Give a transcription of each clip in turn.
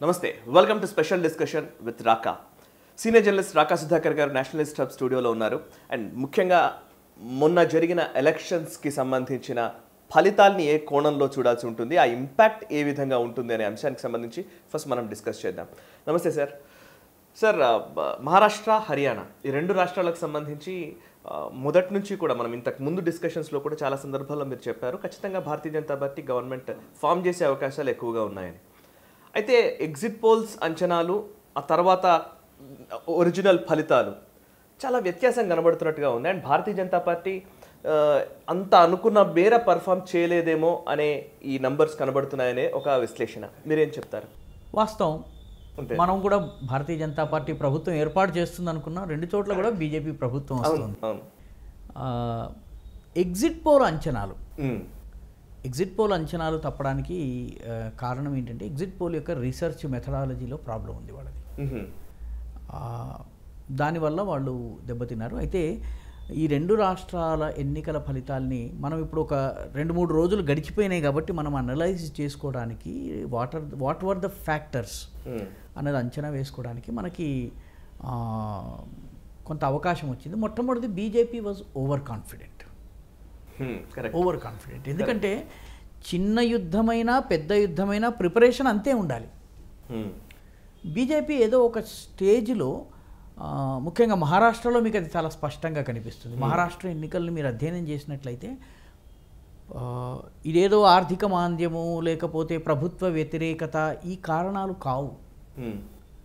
నమస్తే welcome to special discussion with Raka senior journalist Raka Sudhakar garu nationalist hub స్టూడియోలో ఉన్నారు అండ్ ముఖ్యంగా మొన్న జరిగిన ఎలక్షన్స్కి సంబంధించిన ఫలితాల్ని ఏ కోణంలో చూడాల్సి ఉంటుంది ఆ ఇంపాక్ట్ ఏ విధంగా ఉంటుంది అనే అంశానికి సంబంధించి ఫస్ట్ మనం డిస్కస్ చేద్దాం నమస్తే సార్ సార్ ఆ, బ- మహారాష్ట్ర హర్యానా ఈ రెండు రాష్ట్రాలకు సంబంధించి ఆ, మొదటి నుంచి కూడా మనం ఇంతకు ముందు డిస్కషన్స్లో కూడా చాలా సందర్భాల్లో మీరు చెప్పారు ఖచ్చితంగా Bharatiya Janata party government form చేసే అవకాశాలు ఎక్కువగా ఉన్నాయని అయితే ఎగ్జిట్ పోల్స్ అంచనాలు ఆ తర్వాత ఒరిజినల్ ఫలితాలు చాలా వ్యత్యాసం కనబడుతున్నట్టుగా ఉంది అండ్ భారతీయ జనతా పార్టీ ఆ, అంత అనుకున్న మేర పర్ఫామ్ చేయలేదేమో అనే ఈ నంబర్స్ కనబడుతున్నాయనే ఒక విశ్లేషణ మీరేం చెప్తారు వాస్తవం అంతే. మనం కూడా భారతీయ జనతా పార్టీ ప్రభుత్వం ఏర్పాటు చేస్తుంది అనుకున్నాం రెండు చోట్ల కూడా బీజేపీ ప్రభుత్వం అవును వస్తుంది అవును ఆ, ఎగ్జిట్ పోల్ అంచనాలు ఉమ్, ఎగ్జిట్ పోల్ అంచనాలు తప్పడానికి ఆ, కారణం ఏంటంటే ఎగ్జిట్ పోల్ యొక్క రీసెర్చ్ మెథడాలజీలో ప్రాబ్లం ఉంది వాళ్ళది ఉహుం, ఆ, దానివల్ల వాళ్ళు దెబ్బతిన్నారు అయితే ఈ రెండు రాష్ట్రాల ఎన్నికల ఫలితాల్ని మనం ఇప్పుడు ఒక రెండు మూడు రోజులు గడిచిపోయినాయి కాబట్టి మనం అనలైజ్ చేసుకోవడానికి what are what are the factors um, అన్నది అంచనా వేసుకోవడానికి మనకి ఆ, కొంత అవకాశం వచ్చింది మొట్టమొదటి BJP was over confident um, correct over confident ఎందుకంటే చిన్న యుద్ధమైనా పెద్ద యుద్ధమైనా ప్రిపరేషన్ అంతే ఉండాలి ఉమ్, బీజేపీ ఏదో ఒక స్టేజ్లో ఆ, ముఖ్యంగా మహారాష్ట్రలో మీకు అది చాలా స్పష్టంగా కనిపిస్తుంది మహారాష్ట్ర ఎన్నికలను మీరు అధ్యయనం చేసినట్లయితే ఆ, ఇదేదో ఆర్థిక మాంద్యము లేకపోతే ప్రభుత్వ వ్యతిరేకత ఈ కారణాలు కావు ఉమ్,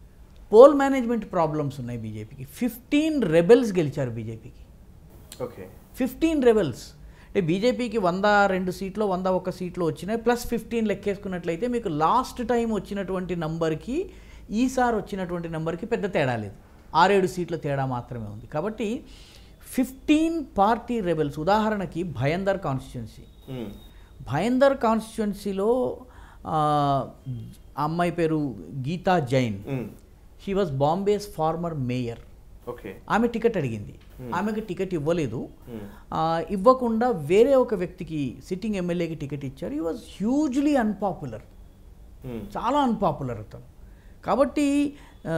పోల్ మేనేజ్మెంట్ ప్రాబ్లమ్స్ ఉన్నాయి బీజేపీకి ఫిఫ్టీన్ రెబెల్స్ గెలిచారు బీజేపీకి ఓకే ఫిఫ్టీన్ రెబెల్స్ అంటే బీజేపీకి వంద రెండు సీట్లు వంద ఒక సీట్లు వచ్చినాయి ప్లస్ ఫిఫ్టీన్ లెక్కేసుకున్నట్లయితే మీకు లాస్ట్ టైం వచ్చినటువంటి నంబర్కి ఈసారి వచ్చినటువంటి నంబర్కి పెద్ద తేడా లేదు ఆరేడు సీట్ల తేడా మాత్రమే ఉంది కాబట్టి ఫిఫ్టీన్ పార్టీ రెబెల్స్ ఉదాహరణకి భయందర్ కాన్స్టిట్యున్సీ ఉమ్, భయందర్ కాన్స్టిట్యున్సీలో ఆ అమ్మాయి పేరు Geeta Jain um, she was Bombay's former mayor okay ఆమె టికెట్ అడిగింది ఆమెకి టికెట్ ఇవ్వలేదు ఉమ్, ఆ, ఇవ్వకుండా వేరే ఒక వ్యక్తికి సిట్టింగ్ ఎమ్మెల్యేకి టికెట్ ఇచ్చారు ఈ వాజ్ హ్యూజ్లీ అన్పాపులర్ ఉమ్, చాలా అన్పాపులర్ అతను కాబట్టి ఆ,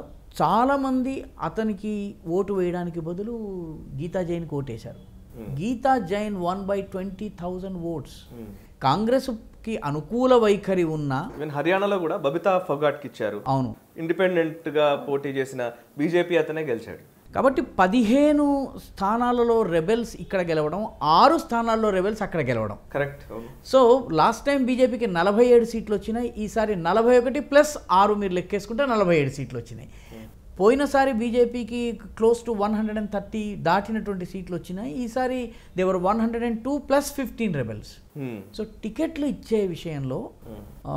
చాలామంది అతనికి ఓటు వేయడానికి బదులు గీతా జైన్కి ఓటేశారు Geeta Jain one by twenty thousand votes um. కాంగ్రెస్కి అనుకూల వైఖరి ఉన్న ఈవెన్ హర్యానాలో కూడా బబితా ఫొగాట్కి ఇచ్చారు అవును ఇండిపెండెంట్ గా పోటీ చేసిన బీజేపీ అతనే గెలిచాడు కాబట్టి పదిహేను స్థానాలలో రెబెల్స్ ఇక్కడ గెలవడం ఆరు స్థానాల్లో రెబెల్స్ అక్కడ గెలవడం కరెక్ట్ అవును సో లాస్ట్ టైం బీజేపీకి నలభై ఏడు సీట్లు వచ్చినాయి ఈసారి నలభై ఒకటి ప్లస్ ఆరు మీరు లెక్కేసుకుంటే నలభై ఏడు సీట్లు వచ్చినాయి పోయినసారి బీజేపీకి close to one hundred and thirty దాటినటువంటి సీట్లు వచ్చినాయి ఈసారి they were one hundred and two plus fifteen rebels um, so టికెట్లు ఇచ్చే విషయంలో ఆ,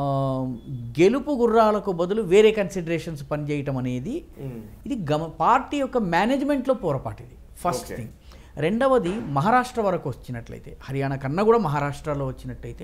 గెలుపు గుర్రాలకు బదులు వేరే కన్సిడరేషన్స్ పనిచేయటం అనేది ఉమ్, ఇది గమ పార్టీ యొక్క మేనేజ్మెంట్లో పొరపాటు ఇది ఫస్ట్ థింగ్ రెండవది మహారాష్ట్ర వరకు వచ్చినట్లయితే హర్యానా కన్నా కూడా మహారాష్ట్రలో వచ్చినట్టయితే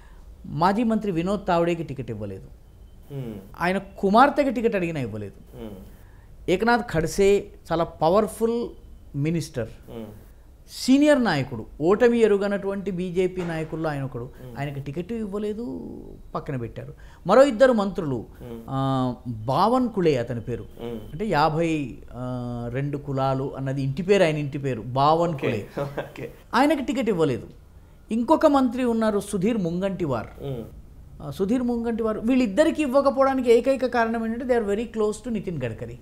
మాజీ మంత్రి వినోద్ తావడేకి టికెట్ ఇవ్వలేదు ఉమ్, ఆయన కుమార్తెకి టికెట్ అడిగినా ఇవ్వలేదు ఉమ్, ఏకనాథ్ ఖడ్సే చాలా పవర్ఫుల్ మినిస్టర్ ఉమ్, సీనియర్ నాయకుడు ఓటమి ఎరుగనటువంటి బీజేపీ నాయకుల్లో ఆయన ఒకడు ఆయనకి టికెట్ ఇవ్వలేదు పక్కన పెట్టారు మరో ఇద్దరు మంత్రులు ఆ, బావన్ కుళే అతని పేరు ఉమ్. అంటే యాభై ఆ, రెండు కులాలు అన్నది ఇంటి పేరు ఆయన ఇంటి పేరు బావన్ కుళే ఓకే ఆయనకి టికెట్ ఇవ్వలేదు ఇంకొక మంత్రి ఉన్నారు సుధీర్ ముంగంటివార్ ఉమ్, ఆ, సుధీర్ ముంగంటివార్ వీళ్ళిద్దరికి ఇవ్వకపోవడానికి ఏకైక కారణం ఏంటంటే they are very close to Nitin Gadkari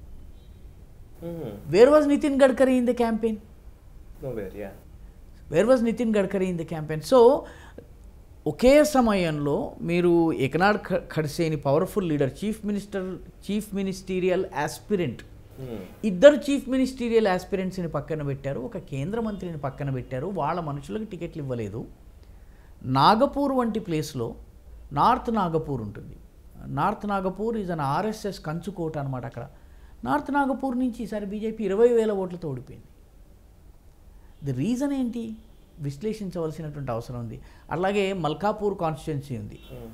um, where was Nitin Gadkari in the campaign nowhere, yeah. Where was Nitin Gadkari in the campaign so ఒకే సమయంలో మీరు ఏకనాథ్ ఖ- ఖడ్సేని powerful leader chief minister chief ministerial aspirant um, ఇద్దరు చీఫ్ మినిస్టీరియల్ ఆస్పిరెంట్స్ని పక్కన పెట్టారు ఒక కేంద్ర మంత్రిని పక్కన పెట్టారు వాళ్ళ మనుషులకు టికెట్లు ఇవ్వలేదు నాగపూర్ వంటి ప్లేస్లో నార్త్ నాగపూర్ ఉంటుంది north Nagpur is an RSS కంచుకోట అనమాట అక్కడ నార్త్ నాగపూర్ నుంచి ఈసారి బీజేపీ ఇరవై వేల ఓట్లతో ఓడిపోయింది ది రీజన్ ఏంటి విశ్లేషించవలసినటువంటి అవసరం ఉంది అలాగే మల్కాపూర్ కాన్స్టిట్యున్సీ ఉంది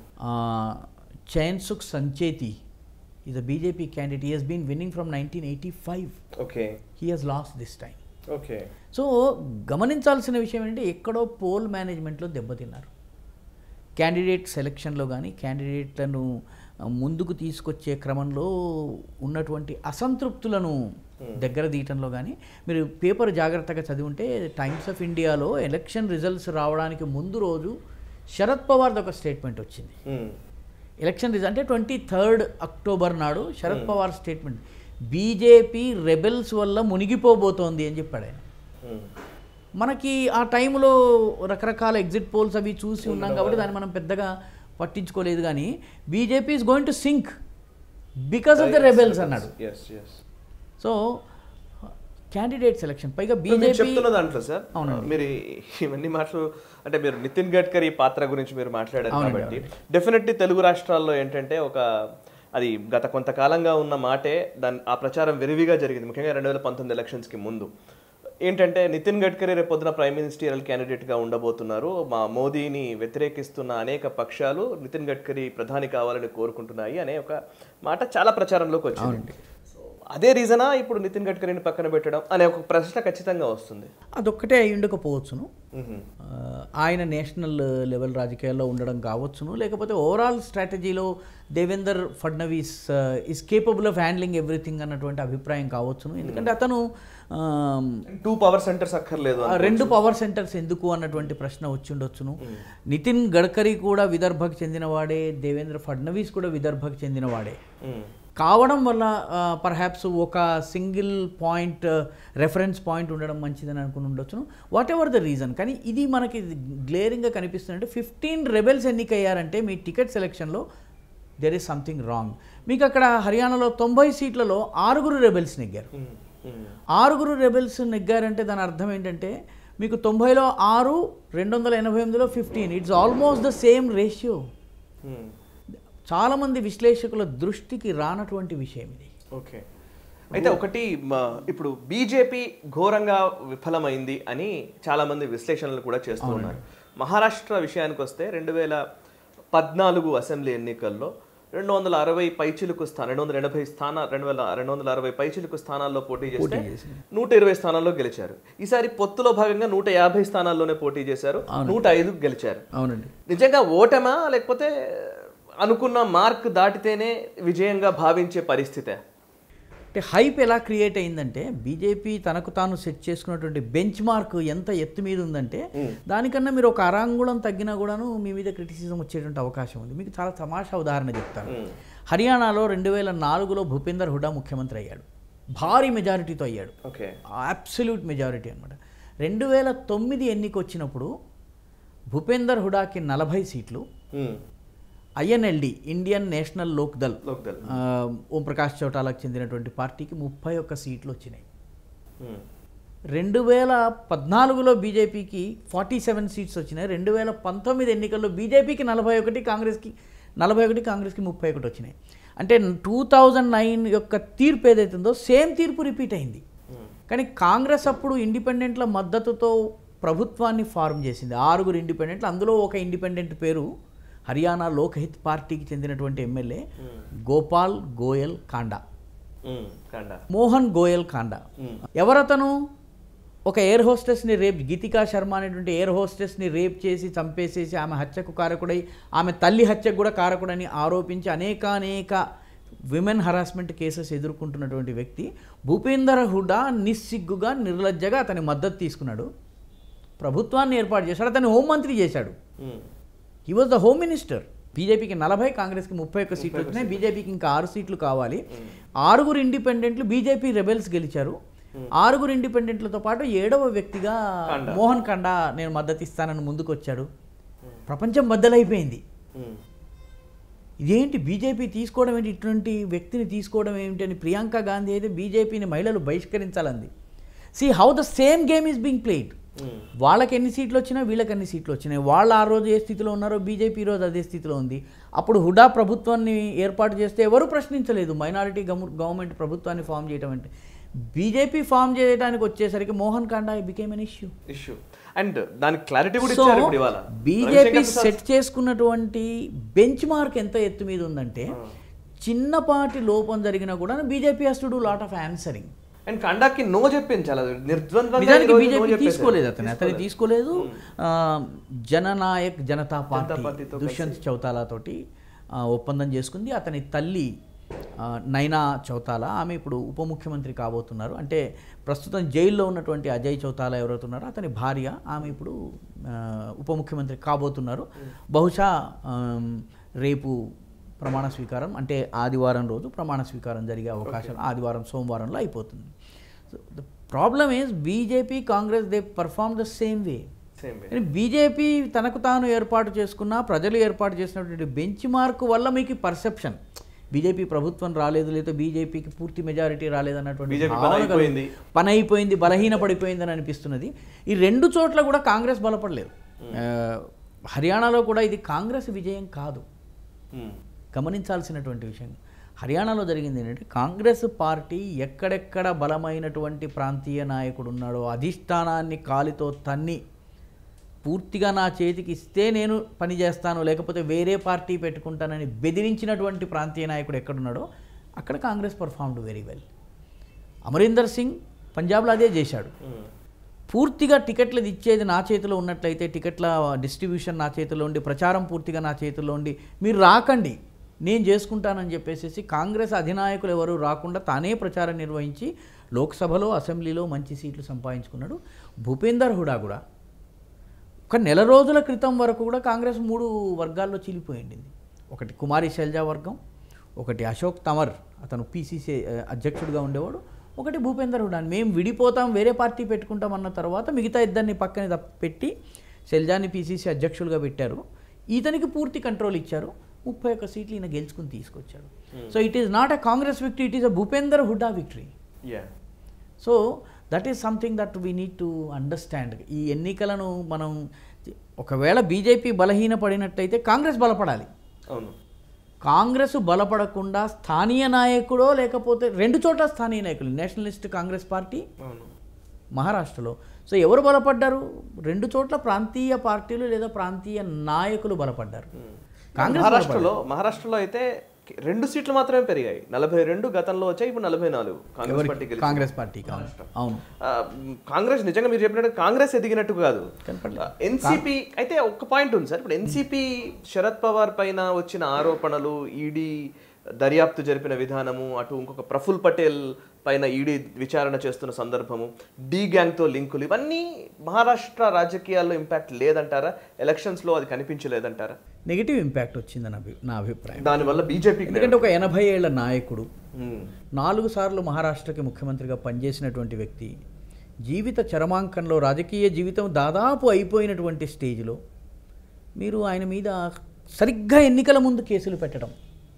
Chainsukh Sancheti is a BJP candidate he has been winning from nineteen eighty five okay he has lost this time okay so గమనించాల్సిన విషయం ఏంటంటే ఎక్కడో పోల్ మేనేజ్మెంట్లో దెబ్బతిన్నారు క్యాండిడేట్ సెలెక్షన్లో కానీ క్యాండిడేట్లను ముందుకు తీసుకొచ్చే క్రమంలో ఉన్నటువంటి అసంతృప్తులను దగ్గర తీయటంలో కానీ మీరు పేపర్ జాగ్రత్తగా చదివింటే టైమ్స్ ఆఫ్ ఇండియాలో ఎలక్షన్ రిజల్ట్స్ రావడానికి ముందు రోజు శరద్ పవార్ది ఒక స్టేట్మెంట్ వచ్చింది ఉమ్, ఎలక్షన్ రిజల్ట్ అంటే ట్వంటీ థర్డ్ అక్టోబర్ నాడు Sharad Pawar statement BJP rebels వల్ల మునిగిపోబోతోంది అని చెప్పాడు ఆయన ఉమ్, మనకి ఆ టైంలో రకరకాల ఎగ్జిట్ పోల్స్ అవి చూసి ఉన్నాం కాబట్టి దాన్ని మనం పెద్దగా పట్టించుకోలేదు కానీ BJP is going to sink because of the rebels అన్నాడు yes, yes. So candidate selection పైగా మీరు బీజేపీ చెప్తున్న దాంట్లో సార్ మీరు ఈ- ఇవన్నీ మాటలు అంటే మీరు నితిన్ గడ్కరీ పాత్ర గురించి మీరు మాట్లాడారు అవునండి, కాబట్టి డెఫినెట్లీ తెలుగు రాష్ట్రాల్లో ఏంటంటే ఒక అది గత కొంతకాలంగా ఉన్న మాటే దాని ఆ ప్రచారం విరివిగా జరిగింది ముఖ్యంగా రెండు వేల పంతొమ్మిది ఎలక్షన్స్కి ముందు ఏంటంటే నితిన్ గడ్కరీ రేపు పొద్దున ప్రైమ్ మినిస్టీరియల్ క్యాండిడేట్గా ఉండబోతున్నారు మా మోదీని వ్యతిరేకిస్తున్న అనేక పక్షాలు నితిన్ గడ్కరీ ప్రధాని కావాలని కోరుకుంటున్నాయి అనే ఒక మాట చాలా ప్రచారంలోకి వచ్చింది సో అదే రీజనా ఇప్పుడు నితిన్ గడ్కరీని పక్కన పెట్టడం అనే ఒక ప్రశ్న ఖచ్చితంగా వస్తుంది అదొక్కటే అయి ఉండకపోవచ్చును మ్మ్. ఆ, ఆయన నేషనల్ లెవెల్ రాజకీయాల్లో ఉండడం కావచ్చును లేకపోతే ఓవరాల్ స్ట్రాటజీలో Devendra Fadnavis is capable of handling everything అన్నటువంటి అభిప్రాయం కావచ్చును ఎందుకంటే అతను ఆమ్, టూ పవర్ సెంటర్స్ అక్కర్లేదు ఆ రెండు పవర్ సెంటర్స్ ఎందుకు అన్నటువంటి ప్రశ్న వచ్చి ఉండొచ్చును నితిన్ గడ్కరీ కూడా విదర్భకు చెందినవాడే దేవేంద్ర ఫడ్నవీస్ కూడా విదర్భకు చెందినవాడే మ్మ్. కావడం వల్ల పర్హాప్స్ ఒక సింగిల్ పాయింట్ రెఫరెన్స్ పాయింట్ ఉండడం మంచిదని అనుకుని ఉండొచ్చును వాట్ ఎవర్ ద రీజన్ కానీ ఇది మనకి గ్లేరింగ్గా కనిపిస్తుందంటే ఫిఫ్టీన్ రెబెల్స్ ఎన్నికయ్యారంటే మీ టికెట్ సెలెక్షన్లో దెర్ ఈస్ సంథింగ్ రాంగ్ మీకు అక్కడ హర్యానాలో తొంభై సీట్లలో ఆరుగురు రెబెల్స్ నెగ్గారు మ్మ్. మ్మ్. ఆరుగురు ఆరుగురు రెబెల్స్ నెగ్గారంటే దాని అర్థం ఏంటంటే మీకు తొంభైలో ఆరు రెండు వందల ఎనభై ఎనిమిదిలో fifteen it's almost the same ratio hmm. చాలామంది విశ్లేషకుల దృష్టికి రానటువంటి విషయం ఇది ఓకే అయితే ఒకటి మ- ఇప్పుడు బీజేపీ ఘోరంగా విఫలమైంది అని చాలా మంది విశ్లేషణలు కూడా చేస్తూ ఉన్నారు మహారాష్ట్ర విషయానికి వస్తే రెండు వేల పద్నాలుగు అసెంబ్లీ ఎన్నికల్లో రెండు వందల అరవై పైచిలుకు స్థానం రెండు వందల ఎనభై స్థాన రెండు వేల రెండు వందల అరవై పైచిలుకు స్థానాల్లో పోటీ చేస్తే నూట ఇరవై స్థానాల్లో గెలిచారు ఈసారి పొత్తులో భాగంగా నూట యాభై స్థానాల్లోనే పోటీ చేశారు నూట ఐదు గెలిచారు అవునండి నిజంగా ఓటమా లేకపోతే అనుకున్న మార్క్ దాటితేనే విజయంగా భావించే పరిస్థితే అంటే హైప్ ఎలా క్రియేట్ అయిందంటే బీజేపీ తనకు తాను సెట్ చేసుకున్నటువంటి బెంచ్ మార్క్ ఎంత ఎత్తు మీద ఉందంటే దానికన్నా మీరు ఒక అరాంగుళం తగ్గినా కూడాను మీ మీద క్రిటిసిజం వచ్చేటువంటి అవకాశం ఉంది మీకు చాలా తమాషా ఉదాహరణ చెప్తాను హర్యానాలో రెండు వేల నాలుగులో భూపేందర్ హుడా ముఖ్యమంత్రి అయ్యాడు భారీ మెజారిటీతో అయ్యాడు ఓకే అబ్సల్యూట్ మెజారిటీ అనమాట రెండు వేల తొమ్మిది ఎన్నిక వచ్చినప్పుడు భూపేందర్ హుడాకి నలభై సీట్లు INLD Indian National Lok Dal Lokdal ఆ, ఓం ప్రకాష్ చౌటాలకు చెందినటువంటి పార్టీకి ముప్పై ఒక్క సీట్లు వచ్చినాయి రెండు వేల పద్నాలుగులో బీజేపీకి ఫార్టీ సెవెన్ సీట్స్ వచ్చినాయి రెండు వేల పంతొమ్మిది ఎన్నికల్లో బీజేపీకి నలభై ఒకటి కాంగ్రెస్కి నలభై ఒకటి కాంగ్రెస్కి ముప్పై ఒకటి వచ్చినాయి అంటే టూ థౌజండ్ నైన్ యొక్క తీర్పు ఏదైతుందో సేమ్ తీర్పు రిపీట్ అయింది కానీ కాంగ్రెస్ అప్పుడు ఇండిపెండెంట్ల మద్దతుతో ప్రభుత్వాన్ని ఫార్మ్ చేసింది ఆరుగురు ఇండిపెండెంట్లు అందులో ఒక ఇండిపెండెంట్ పేరు హర్యానా లోక్హిత్ పార్టీకి చెందినటువంటి ఎమ్మెల్యే గోపాల్ గోయల్ కాండా కండ మోహన్ గోయల్ కాండా ఎవరతను ఒక ఎయిర్ హోస్టెస్ని రేప్ గీతికా శర్మ అనేటువంటి ఎయిర్ హోస్టెస్ని రేప్ చేసి చంపేసేసి ఆమె హత్యకు కారకుడై ఆమె తల్లి హత్యకు కూడా కారకుడని ఆరోపించి అనేకానేక విమెన్ హరాస్మెంట్ కేసెస్ ఎదుర్కొంటున్నటువంటి వ్యక్తి భూపేందర్ హుడా నిస్సిగ్గుగా నిర్లజ్జగా అతని మద్దతు తీసుకున్నాడు ప్రభుత్వాన్ని ఏర్పాటు చేశాడు అతన్ని హోంమంత్రి చేశాడు he was the home minister బీజేపీకి నలభై కాంగ్రెస్కి ముప్పై ఒక్క సీట్లు వచ్చినాయి బీజేపీకి ఇంకా ఆరు సీట్లు కావాలి ఆరుగురు ఇండిపెండెంట్లు బీజేపీ రెబెల్స్ గెలిచారు ఆరుగురు ఇండిపెండెంట్లతో పాటు ఏడవ వ్యక్తిగా మోహన్ కండా నేను మద్దతు ఇస్తానని ముందుకు వచ్చాడు ప్రపంచం బద్దలైపోయింది ఇదేంటి బీజేపీ తీసుకోవడం ఏంటి ఇటువంటి వ్యక్తిని తీసుకోవడం ఏమిటి అని ప్రియాంక గాంధీ అయితే బీజేపీని మహిళలు బహిష్కరించాలంది see how the same game is being played వాళ్ళకి ఎన్ని సీట్లు వచ్చినా వీళ్ళకి ఎన్ని సీట్లు వచ్చినాయి వాళ్ళు ఆ రోజు ఏ స్థితిలో ఉన్నారో బీజేపీ ఈ రోజు అదే స్థితిలో ఉంది అప్పుడు హుడా ప్రభుత్వాన్ని ఏర్పాటు చేస్తే ఎవరు ప్రశ్నించలేదు మైనారిటీ గవర్నమెంట్ ప్రభుత్వాన్ని ఫామ్ చేయడం అంటే బీజేపీ ఫామ్ చేయడానికి వచ్చేసరికి Mohan Kanda became an issue issue and దానికి క్లారిటీ కూడా సో ఇచ్చారు ఇప్పుడు ఇవాళ బీజేపీ రవిశంకర్ ప్రసాద్ సెట్ చేసుకున్నటువంటి బెంచ్ మార్క్ ఎంత ఎత్తు మీద ఉందంటే చిన్నపాటి లోపం జరిగినా కూడా BJP has to do lot of answering and కండాకి నో చెప్పింది చాలా నిర్ద్వంద్వంగా నిజానికి ఈరోజు no బీజేపీ చెప్పేశారు. తీసుకోలేదు అతను అతను తీసుకోలేదు ఆ, జననాయక్ జనతా పార్టీ పార్టీతో దుష్యంత్ చౌతాలా తోటి ఆ, ఒప్పందం చేసుకుంది అతని తల్లి ఆ, నైనా చౌతాలా ఆమె ఇప్పుడు ఉప ముఖ్యమంత్రి కాబోతున్నారు అంటే ప్రస్తుతం జైల్లో ఉన్నటువంటి అజయ్ చౌతాలా ఎవరైతే ఉన్నారో అతని భార్య ఆమె ఇప్పుడు ఆ, ఉప ముఖ్యమంత్రి కాబోతున్నారు బహుశా ఆమ్, రేపు ప్రమాణ స్వీకారం అంటే ఆదివారం రోజు ప్రమాణ స్వీకారం జరిగే అవకాశం ఆదివారం సోమవారంలో అయిపోతుంది so the problem is BJP Congress they perform the same way same కానీ బీజేపీ తనకు తాను ఏర్పాటు చేసుకున్న ప్రజలు ఏర్పాటు చేసినటువంటి బెంచ్ మార్క్ వల్ల మీకు పర్సెప్షన్ బీజేపీ ప్రభుత్వం రాలేదు లేదా బీజేపీకి పూర్తి మెజారిటీ రాలేదన్నటువంటి బీజేపీ భావన పని కలుగు- అయిపోయింది. పని అయిపోయింది బలహీన పడిపోయింది అని అనిపిస్తున్నది ఈ రెండు చోట్ల కూడా కాంగ్రెస్ బలపడలేదు ఆ, హర్యానాలో కూడా ఇది కాంగ్రెస్ విజయం కాదు గమనించాల్సినటువంటి విషయం హర్యానాలో జరిగింది ఏంటంటే కాంగ్రెస్ పార్టీ ఎక్కడెక్కడ బలమైనటువంటి ప్రాంతీయ నాయకుడు ఉన్నాడో అధిష్టానాన్ని కాలితో తన్ని పూర్తిగా నా చేతికి ఇస్తే నేను పని చేస్తాను లేకపోతే వేరే పార్టీ పెట్టుకుంటానని బెదిరించినటువంటి ప్రాంతీయ నాయకుడు ఎక్కడున్నాడో అక్కడ Congress performed very well Amarinder Singh పంజాబ్లో అదే చేశాడు పూర్తిగా టికెట్లు ఇచ్చేది నా చేతిలో ఉన్నట్లయితే టికెట్ల డిస్ట్రిబ్యూషన్ నా చేతిలో ఉండి ప్రచారం పూర్తిగా నా చేతిలో ఉండి మీరు రాకండి నేను చేసుకుంటానని చెప్పేసి కాంగ్రెస్ అధినాయకులు ఎవరు రాకుండా తానే ప్రచారం నిర్వహించి లోక్సభలో అసెంబ్లీలో మంచి సీట్లు సంపాదించుకున్నాడు భూపేందర్ హుడా కూడా ఒక నెల రోజుల క్రితం వరకు కూడా కాంగ్రెస్ మూడు వర్గాల్లో చీలిపోయింది ఒకటి కుమారి శైలజా వర్గం ఒకటి అశోక్ తమర్ అతను పీసీసీ అధ్యక్షుడిగా ఉండేవాడు ఒకటి భూపేందర్ హుడా మేము విడిపోతాం వేరే పార్టీ పెట్టుకుంటాం అన్న తర్వాత మిగతా ఇద్దరిని పక్కన తప్ప- పెట్టి శైలజాని పీసీసీ అధ్యక్షులుగా పెట్టారు ఇతనికి పూర్తి కంట్రోల్ ఇచ్చారు ముప్పై ఒక్క సీట్లు ఈయన గెలుచుకుని తీసుకొచ్చాడు so it is not a Congress victory it is a Bhupinder Hooda victory yeah so that is something that we need to understand ఈ ఎన్నికలను మనం ఒకవేళ బీజేపీ బలహీనపడినట్టయితే కాంగ్రెస్ బలపడాలి అవును కాంగ్రెస్ బలపడకుండా స్థానీయ నాయకుడో లేకపోతే రెండు చోట్ల స్థానీయ నాయకులు నేషనలిస్ట్ కాంగ్రెస్ పార్టీ అవును మహారాష్ట్రలో సో ఎవరు బలపడ్డారు రెండు చోట్ల ప్రాంతీయ పార్టీలు లేదా ప్రాంతీయ నాయకులు బలపడ్డారు కాంగ్రెస్ మహారాష్ట్రలో మహారాష్ట్రలో అయితే రెండు సీట్లు మాత్రమే పెరిగాయి నలభై రెండు గతంలో వచ్చాయి ఇప్పుడు నలభై నాలుగు కాంగ్రెస్ పార్టీ గెలిచింది. కాంగ్రెస్ పార్టీ అవును అవును ఆ, కాంగ్రెస్ నిజంగా మీరు చెప్పినట్టు కాంగ్రెస్ ఎదిగినట్టు కాదు ఎన్సీపీ అయితే ఒక్క పాయింట్ ఉంది సార్ ఇప్పుడు ఎన్సీపీ శరద్ పవార్ పైన వచ్చిన ఆరోపణలు ఈడీ దర్యాప్తు జరిపిన విధానము అటు ఇంకొక ప్రఫుల్ పటేల్ పైన ఈడీ విచారణ చేస్తున్న సందర్భము డి గ్యాంగ్తో లింకులు ఇవన్నీ మహారాష్ట్ర రాజకీయాల్లో ఇంపాక్ట్ లేదంటారా ఎలక్షన్స్లో అది కనిపించలేదంటారా నెగిటివ్ ఇంపాక్ట్ వచ్చిందని అభి నా అభిప్రాయం దానివల్ల బీజేపీకి ఎందుకంటే ఒక ఎనభై ఏళ్ల నాయకుడు నాలుగు సార్లు మహారాష్ట్రకి ముఖ్యమంత్రిగా పనిచేసినటువంటి వ్యక్తి జీవిత చరమాంకంలో రాజకీయ జీవితం దాదాపు అయిపోయినటువంటి స్టేజ్లో మీరు ఆయన మీద సరిగ్గా ఎన్నికల ముందు కేసులు పెట్టడం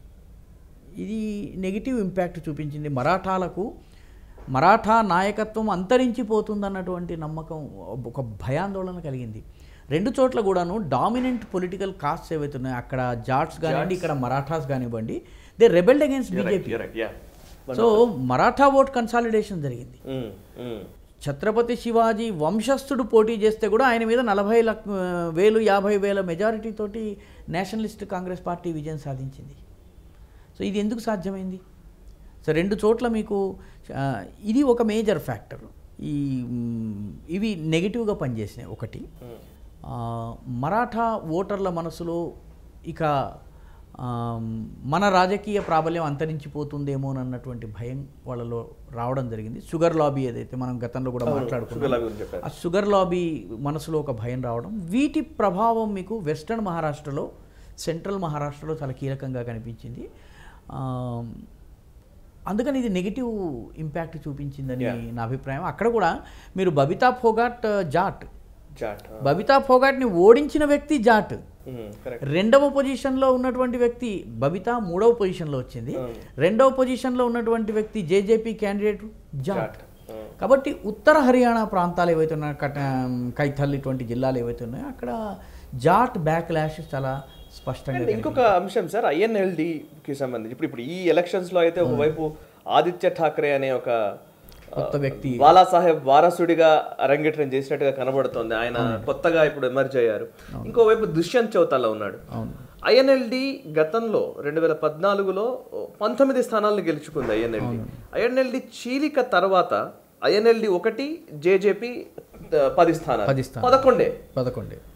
ఇది నెగిటివ్ ఇంపాక్ట్ చూపించింది మరాఠాలకు మరాఠా నాయకత్వం అంతరించిపోతుందన్నటువంటి నమ్మకం ఒక భయాందోళన కలిగింది రెండు చోట్ల కూడాను డామినెంట్ పొలిటికల్ కాస్ట్స్ ఏవైతే ఉన్నాయో అక్కడ జాట్స్ కానివ్వండి ఇక్కడ మరాఠాస్ కానివ్వండి they rebelled against BJP so Maratha vote consolidation జరిగింది ఛత్రపతి శివాజీ వంశస్థుడు పోటీ చేస్తే కూడా ఆయన మీద నలభై లక్ వేలు యాభై వేల మెజారిటీ తోటి నేషనలిస్ట్ కాంగ్రెస్ పార్టీ విజయం సాధించింది సో ఇది ఎందుకు సాధ్యమైంది సో రెండు చోట్ల మీకు ఆ, ఇది ఒక మేజర్ ఫ్యాక్టర్ ఈ మ్, ఇవి నెగిటివ్గా పనిచేసినాయి ఒకటి ఆ, మరాఠా ఓటర్ల మనసులో ఇక ఆ, మన రాజకీయ ప్రాబల్యం అంతరించిపోతుందేమో అన్నటువంటి భయం వాళ్ళలో రావడం జరిగింది షుగర్ లాబీ ఏదైతే మనం గతంలో కూడా మాట్లాడుకున్నాం చెప్పారు ఆ షుగర్ లాబీ మనసులో ఒక భయం రావడం వీటి ప్రభావం మీకు వెస్ట్రన్ మహారాష్ట్రలో సెంట్రల్ మహారాష్ట్రలో చాలా కీలకంగా కనిపించింది ఆ, అందుకని ఇది నెగిటివ్ ఇంపాక్ట్ చూపించిందని నా అభిప్రాయం అక్కడ కూడా మీరు బబితా ఫోగాట్ జాట్ చాట్ బబితా ఫోగాట్ని ఓడించిన వ్యక్తి జాట్ కరెక్ట్ రెండవ పొజిషన్లో ఉన్నటువంటి వ్యక్తి బబితా మూడవ పొజిషన్లో వచ్చింది రెండవ పొజిషన్లో ఉన్నటువంటి వ్యక్తి జేజేపీ క్యాండిడేట్ జాట్ కాబట్టి ఉత్తర హర్యానా ప్రాంతాలు ఏవైతే ఉన్నాయో కట కైథల్ ఇటువంటి జిల్లాలు ఏవైతే ఉన్నాయో అక్కడ జాట్ బ్యాక్ ల్యాష్ చాలా స్పష్టంగా అండ్ ఇంకొక అంశం సార్ ఐఎన్ఎల్డికి సంబంధించి ఇప్పుడు ఇప్పుడు ఈ ఎలక్షన్స్ లో అయితే ఒకవైపు ఆదిత్య ఠాక్రే అనే ఒక కొత్త వ్యక్తి బాలాసాహెబ్ వారసుడిగా అరంగేట్రం చేసినట్టుగా కనబడుతోంది ఆయన కొత్తగా ఇప్పుడు ఎమర్జ్ అయ్యారు ఇంకోవైపు దుష్యంత్ చౌతాలా ఉన్నాడు అవును ఐఎన్ఎల్డి గతంలో రెండు వేల పద్నాలుగులో పంతొమ్మిది స్థానాలను గెలుచుకుంది ఐఎన్ఎల్డి ఐఎన్ఎల్డి చీలిక తర్వాత ఐఎన్ఎల్డి ఒకటి జేజేపీ పది స్థానాలు పది స్థానాలు. పదకొండే పదకొండే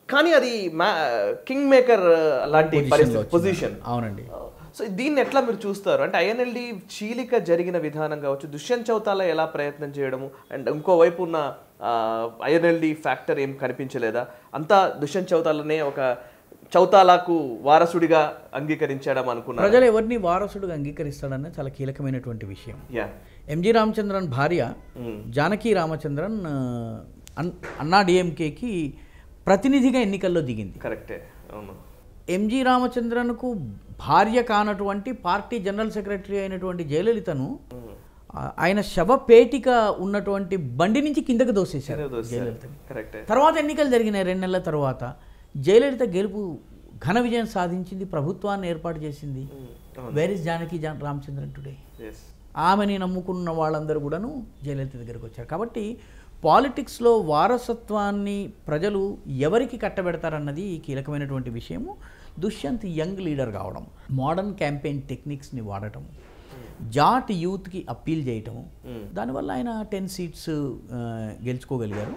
కానీ అది కింగ్ మేకర్ లాంటి Position లో పరిస్థితి వచ్చింది. పొజిషన్ అవునండి సో దీన్ని ఎట్లా మీరు చూస్తారు అంటే ఐఎన్ఎల్డి చీలిక జరిగిన విధానం కావచ్చు దుష్యంత్ చౌతాల ఎలా ప్రయత్నం చేయడము అండ్ ఇంకోవైపు ఉన్న ఐఎన్ఎల్డి ఫ్యాక్టర్ ఏం కనిపించలేదా అంతా దుష్యంత్ చౌతాలనే ఒక చౌతాలకు వారసుడిగా అంగీకరించడం అనుకున్నారు ప్రజలు ఎవరిని వారసుడుగా అంగీకరిస్తాడన్న చాలా కీలకమైనటువంటి విషయం యా ఎంజి రామచంద్రన్ భార్య జానకి రామచంద్రన్ ఆ, అన్- అన్నా డిఎంకేకి ప్రతినిధిగా ఎన్నికల్లో దిగింది కరెక్టే అవును ఎంజి రామచంద్రన్కు భార్య కానటువంటి పార్టీ జనరల్ సెక్రటరీ అయినటువంటి జయలలితను ఆ, ఆయన శవపేటిక ఉన్నటువంటి బండి నుంచి కిందకు దోసేశారు జయలలితని కరెక్టే తర్వాత ఎన్నికలు జరిగినాయి రెండు నెలల తర్వాత జయలలిత గెలుపు ఘన విజయం సాధించింది ప్రభుత్వాన్ని ఏర్పాటు చేసింది వేర్ ఇస్ జానకి జాన్ రామచంద్రన్ టుడే ఎస్ ఆమెని నమ్ముకున్న వాళ్ళందరూ కూడాను జయలలిత దగ్గరికి వచ్చారు కాబట్టి పాలిటిక్స్లో వారసత్వాన్ని ప్రజలు ఎవరికి కట్టబెడతారన్నది కీలకమైనటువంటి విషయము దుష్యంత్ యంగ్ లీడర్ కావడం మోడర్న్ క్యాంపెయిన్ టెక్నిక్స్ని వాడటం జాట్ యూత్కి అప్పీల్ చేయటము దానివల్ల ఆయన టెన్ సీట్స్ గెలుచుకోగలిగారు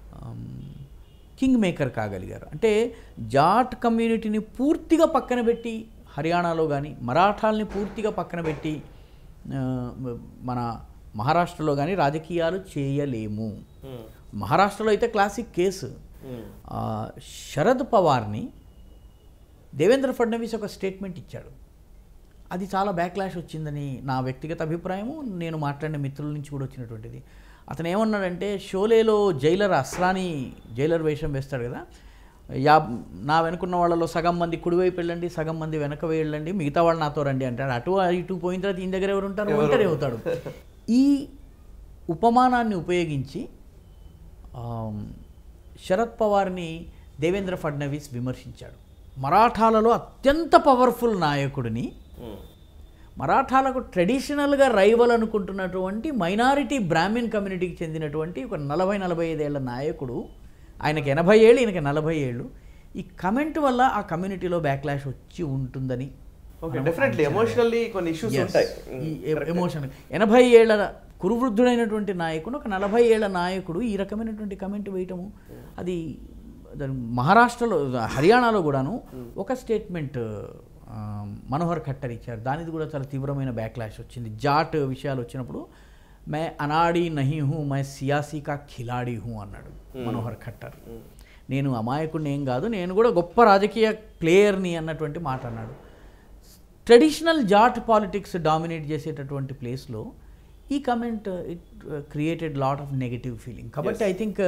కింగ్ మేకర్ కాగలిగారు అంటే జాట్ కమ్యూనిటీని పూర్తిగా పక్కన పెట్టి హర్యానాలో కానీ మరాఠాల్ని పూర్తిగా పక్కన పెట్టి ఆ, మన మహారాష్ట్రలో కానీ రాజకీయాలు చేయలేము మహారాష్ట్రలో అయితే క్లాసిక్ కేసు ఆ, శరద్ పవార్ని దేవేంద్ర ఫడ్నవీస్ ఒక స్టేట్మెంట్ ఇచ్చాడు అది చాలా బ్యాక్లాష్ వచ్చిందని నా వ్యక్తిగత అభిప్రాయము నేను మాట్లాడిన మిత్రుల నుంచి కూడా వచ్చినటువంటిది అతను ఏమన్నాడంటే షోలేలో జైలర్ అస్రాని జైలర్ వేషం వేస్తాడు కదా యా నా వెనుకున్న వాళ్ళలో సగం మంది కుడివైపు వెళ్ళండి సగం మంది వెనక వెళ్ళండి మిగతా వాళ్ళు నాతో రండి అంటాడు అటు ఇటు పోయిన తర్వాత ఈయన దగ్గర ఎవరు ఉంటారు ఒంటరి అవుతాడు ఈ ఉపమానాన్ని ఉపయోగించి ఆమ్, శరద్ పవార్ని దేవేంద్ర ఫడ్నవీస్ విమర్శించాడు మరాఠాలలో అత్యంత పవర్ఫుల్ నాయకుడిని మరాఠాలకు ట్రెడిషనల్గా రైవల్ అనుకుంటున్నటువంటి మైనారిటీ బ్రాహ్మిన్ కమ్యూనిటీకి చెందినటువంటి ఒక నలభై నలభై ఐదేళ్ల నాయకుడు ఆయనకి ఎనభై ఏళ్ళు ఈయనకి నలభై ఏళ్ళు ఈ కమెంట్ వల్ల ఆ కమ్యూనిటీలో బ్యాక్లాష్ వచ్చి ఉంటుందని ఓకే డెఫినెట్లీ ఎమోషనల్లీ కొన్ని ఇష్యూస్ ఉంటాయి ఈ ఎమోషన్ ఎనభై ఏళ్ల కురువృద్ధుడైనటువంటి నాయకుడు ఒక నలభై ఏళ్ల నాయకుడు ఈ రకమైనటువంటి కమెంట్ వేయటము అది దాని మహారాష్ట్రలో హర్యానాలో కూడాను ఒక స్టేట్మెంట్ ఆ, మనోహర్ ఖట్టర్ ఇచ్చారు దానిది కూడా చాలా తీవ్రమైన బ్యాక్లాష్ వచ్చింది జాట్ విషయాలు వచ్చినప్పుడు మే అనాడి నహి హూ మై సియాసీ కా ఖిలాడి హూ అన్నాడు మనోహర్ ఖట్టర్ నేను అమాయకుడిని ఏం కాదు నేను కూడా గొప్ప రాజకీయ ప్లేయర్ని అన్నటువంటి మాట అన్నాడు ట్రెడిషనల్ జాట్ పాలిటిక్స్ డామినేట్ చేసేటటువంటి ప్లేస్లో ఈ comment it created lot of negative feeling కాబట్టి I think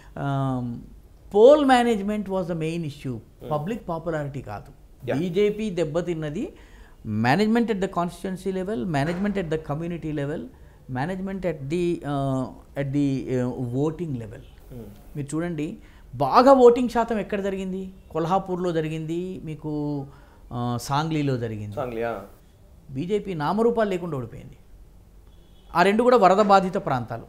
poll management was the main issue public popularity కాదు బీజేపీ దెబ్బతిన్నది management at the constituency level management at the community level management at the at the voting level మీరు చూడండి బాగా voting శాతం ఎక్కడ జరిగింది కొల్హాపూర్లో జరిగింది మీకు ఆ, సాంగ్లీలో జరిగింది సాంగ్లియా బీజేపీ నామరూపాలు లేకుండా ఓడిపోయింది ఆ రెండు కూడా వరద బాధిత ప్రాంతాలు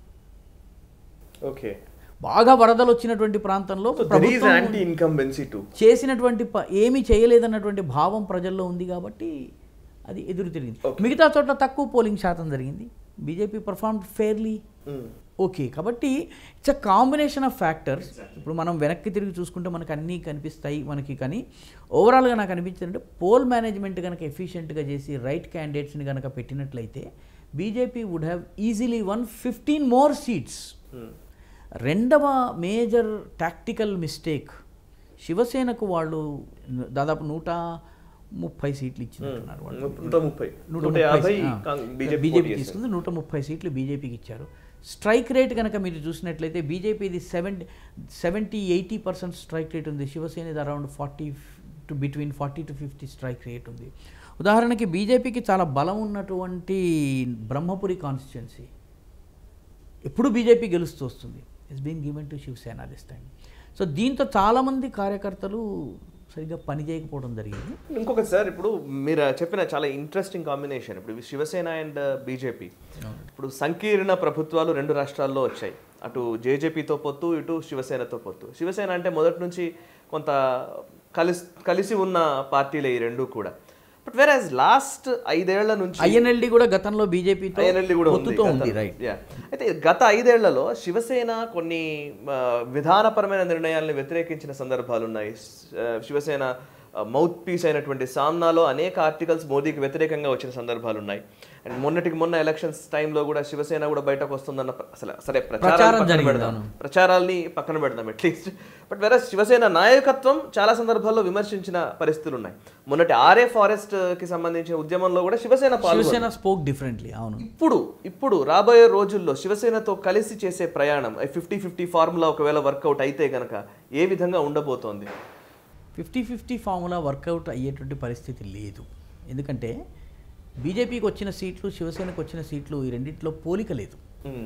ఓకే బాగా వరదలు వచ్చినటువంటి ప్రాంతంలో సో దర్ ఈస్ ప్రభుత్వం యాంటీ ఇన్కంబెన్సీ టు చేసినటువంటి ప- ఏమీ చేయలేదన్నటువంటి భావం ప్రజల్లో ఉంది కాబట్టి అది ఎదురు తిరిగింది మిగతా చోట్ల తక్కువ పోలింగ్ శాతం జరిగింది బీజేపీ పర్ఫార్మ్ ఫెయిర్లీ ఓకే కాబట్టి it's a combination of factors ఇప్పుడు మనం వెనక్కి తిరిగి చూసుకుంటే మనకు అన్నీ కనిపిస్తాయి మనకి కానీ ఓవరాల్గా నాకు అనిపించింది అంటే పోల్ మేనేజ్మెంట్ కనుక ఎఫిషియెంట్గా చేసి రైట్ క్యాండిడేట్స్ని కనుక పెట్టినట్లయితే BJP would have easily won fifteen more seats రెండవ మేజర్ టాక్టికల్ మిస్టేక్ శివసేనకు వాళ్ళు దాదాపు నూట ముప్పై సీట్లు ఇచ్చినట్టున్నారు వాళ్ళు నూట ముప్పై నూట నూట ముప్పై యాభై సీ- ఆ, బీజేపీ బీజేపీ తీసుకుంది నూట ముప్పై సీట్లు బీజేపీకి ఇచ్చారు స్ట్రైక్ రేట్ కనుక మీరు చూసినట్లయితే బీజేపీది seventy seventy eighty percent strike rate ఉంది శివసేనది around forty to between forty to fifty strike rate ఉంది ఉదాహరణకి బీజేపీకి చాలా బలం ఉన్నటువంటి బ్రహ్మపురి కాన్స్టిట్యున్సీ ఎప్పుడు బీజేపీ గెలుస్తూ వస్తుంది it's been given to Shiv Sena this time so దీంతో చాలామంది కార్యకర్తలు సరిగ్గా పని చేయకపోవడం జరిగింది ఇంకొకటి సార్ ఇప్పుడు మీరు చెప్పిన చాలా ఇంట్రెస్టింగ్ కాంబినేషన్ ఇప్పుడు శివసేన అండ్ బీజేపీ ఇప్పుడు సంకీర్ణ ప్రభుత్వాలు రెండు రాష్ట్రాల్లో వచ్చాయి అటు జేజేపీతో పొత్తు ఇటు శివసేనతో పొత్తు శివసేన అంటే మొదటి నుంచి కొంత కలిసి కలిసి ఉన్న పార్టీలే ఈ రెండు కూడా బట్ వేర్ యాజ్ లాస్ట్ ఐదేళ్ల నుంచి ఐఎన్ఎల్డి కూడా గతంలో బీజేపీతో INLD కూడా ఉంది పొత్తుతో ఉంది గతంలో. Right Yeah. అయితే గత ఐదేళ్లలో శివసేన కొన్ని ఆ, విధానపరమైన నిర్ణయాలను వ్యతిరేకించిన సందర్భాలు ఉన్నాయి ఆ, శివసేన మౌత్ పీస్ అయినటువంటి సామ్నాలో అనేక ఆర్టికల్స్ మోదీకి వ్యతిరేకంగా వచ్చిన సందర్భాలు ఉన్నాయి అండ్ మొన్నటికి మొన్న ఎలక్షన్స్ టైంలో కూడా శివసేన కూడా బయటకు వస్తుందన్న ప్ర- అసలు సరే ప్రచారాలు ప్రచారం పక్కన జరిగింది, పెడదాం ప్రచారాల్ని పక్కన పెడదాం అట్లీస్ట్ బట్ వేరే శివసేన నాయకత్వం చాలా సందర్భాల్లో విమర్శించిన పరిస్థితులు ఉన్నాయి మొన్నటి ఆర్ఏ ఫారెస్ట్ కి సంబంధించిన ఉద్యమంలో కూడా శివసేన పాల్గొంది శివసేన స్పోక్ డిఫరెంట్లీ అవును ఇప్పుడు ఇప్పుడు రాబోయే రోజుల్లో శివసేనతో కలిసి చేసే ప్రయాణం ఫిఫ్టీ ఫిఫ్టీ ఫార్ములా ఒకవేళ వర్కౌట్ అయితే గనక ఏ విధంగా ఉండబోతోంది ఫిఫ్టీ ఫిఫ్టీ ఫార్ములా వర్కౌట్ అయ్యేటువంటి పరిస్థితి లేదు ఎందుకంటే బీజేపీకి వచ్చిన సీట్లు శివసేనకు వచ్చిన సీట్లు ఈ రెండింటిలో పోలిక లేదు hmm.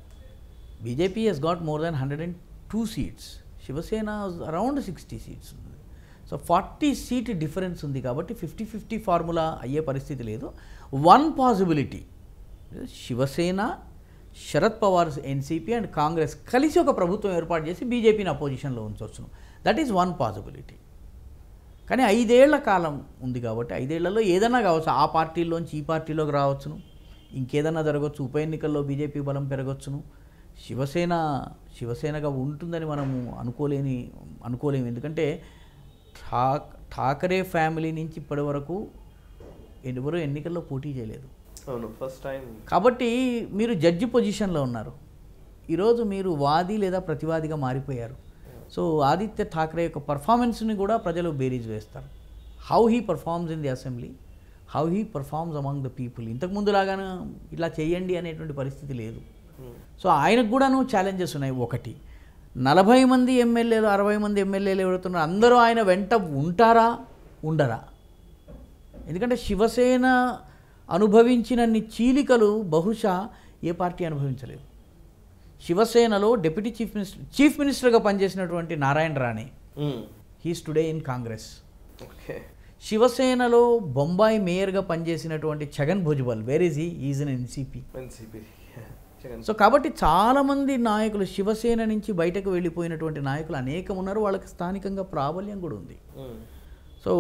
BJP has got more than hundred and two seats Shiv Sena around sixty seats ఉంది సో ఫార్టీ సీట్ డిఫరెన్స్ ఉంది కాబట్టి ఫిఫ్టీ ఫిఫ్టీ ఫార్ములా అయ్యే పరిస్థితి లేదు one possibility Shiv Sena Sharad Pawar NCP and Congress కలిసి ఒక ప్రభుత్వం ఏర్పాటు చేసి బీజేపీని అపోజిషన్లో ఉంచవచ్చును దట్ ఈస్ వన్ పాసిబిలిటీ కానీ ఐదేళ్ల కాలం ఉంది కాబట్టి ఐదేళ్లలో ఏదైనా కావచ్చు ఆ పార్టీలోంచి ఈ పార్టీలోకి రావచ్చును ఇంకేదన్నా జరగవచ్చు ఉప ఎన్నికల్లో బీజేపీ బలం పెరగచ్చును శివసేన శివసేనగా ఉంటుందని మనము అనుకోలేని అనుకోలేము ఎందుకంటే ఠాక్ ఠాకరే ఫ్యామిలీ నుంచి ఇప్పటి వరకు ఎవరు ఎన్నికల్లో పోటీ చేయలేదు అవును ఫస్ట్ టైం కాబట్టి మీరు జడ్జి పొజిషన్లో ఉన్నారు ఈరోజు మీరు వాది లేదా ప్రతివాదిగా మారిపోయారు సో ఆదిత్య ఠాక్రే యొక్క పర్ఫార్మెన్స్ని కూడా ప్రజలు బేరీజ్ వేస్తారు how he performs in the assembly how he performs among the people ఇంతకుముందు లాగానే ఇట్లా చేయండి అనేటువంటి పరిస్థితి లేదు సో ఆయనకు కూడాను ఛాలెంజెస్ ఉన్నాయి ఒకటి నలభై మంది ఎమ్మెల్యేలు అరవై మంది ఎమ్మెల్యేలు ఎవరుతున్నారు అందరూ ఆయన వెంట ఉంటారా ఉండరా ఎందుకంటే శివసేన అనుభవించినన్ని చీలికలు బహుశా ఏ పార్టీ అనుభవించలేదు శివసేనలో డిప్యూటీ చీఫ్ మినిస్టర్ చీఫ్ మినిస్టర్గా పనిచేసినటువంటి Narayan Rane he's today in Congress okay శివసేనలో బొంబాయి మేయర్గా పనిచేసినటువంటి Chhagan Bhujbal where is he is in NCP NCP జగన్ సో కాబట్టి చాలామంది నాయకులు శివసేన నుంచి బయటకు వెళ్ళిపోయినటువంటి నాయకులు అనేకం ఉన్నారు వాళ్ళకి స్థానికంగా ప్రాబల్యం కూడా ఉంది మ్మ్. సో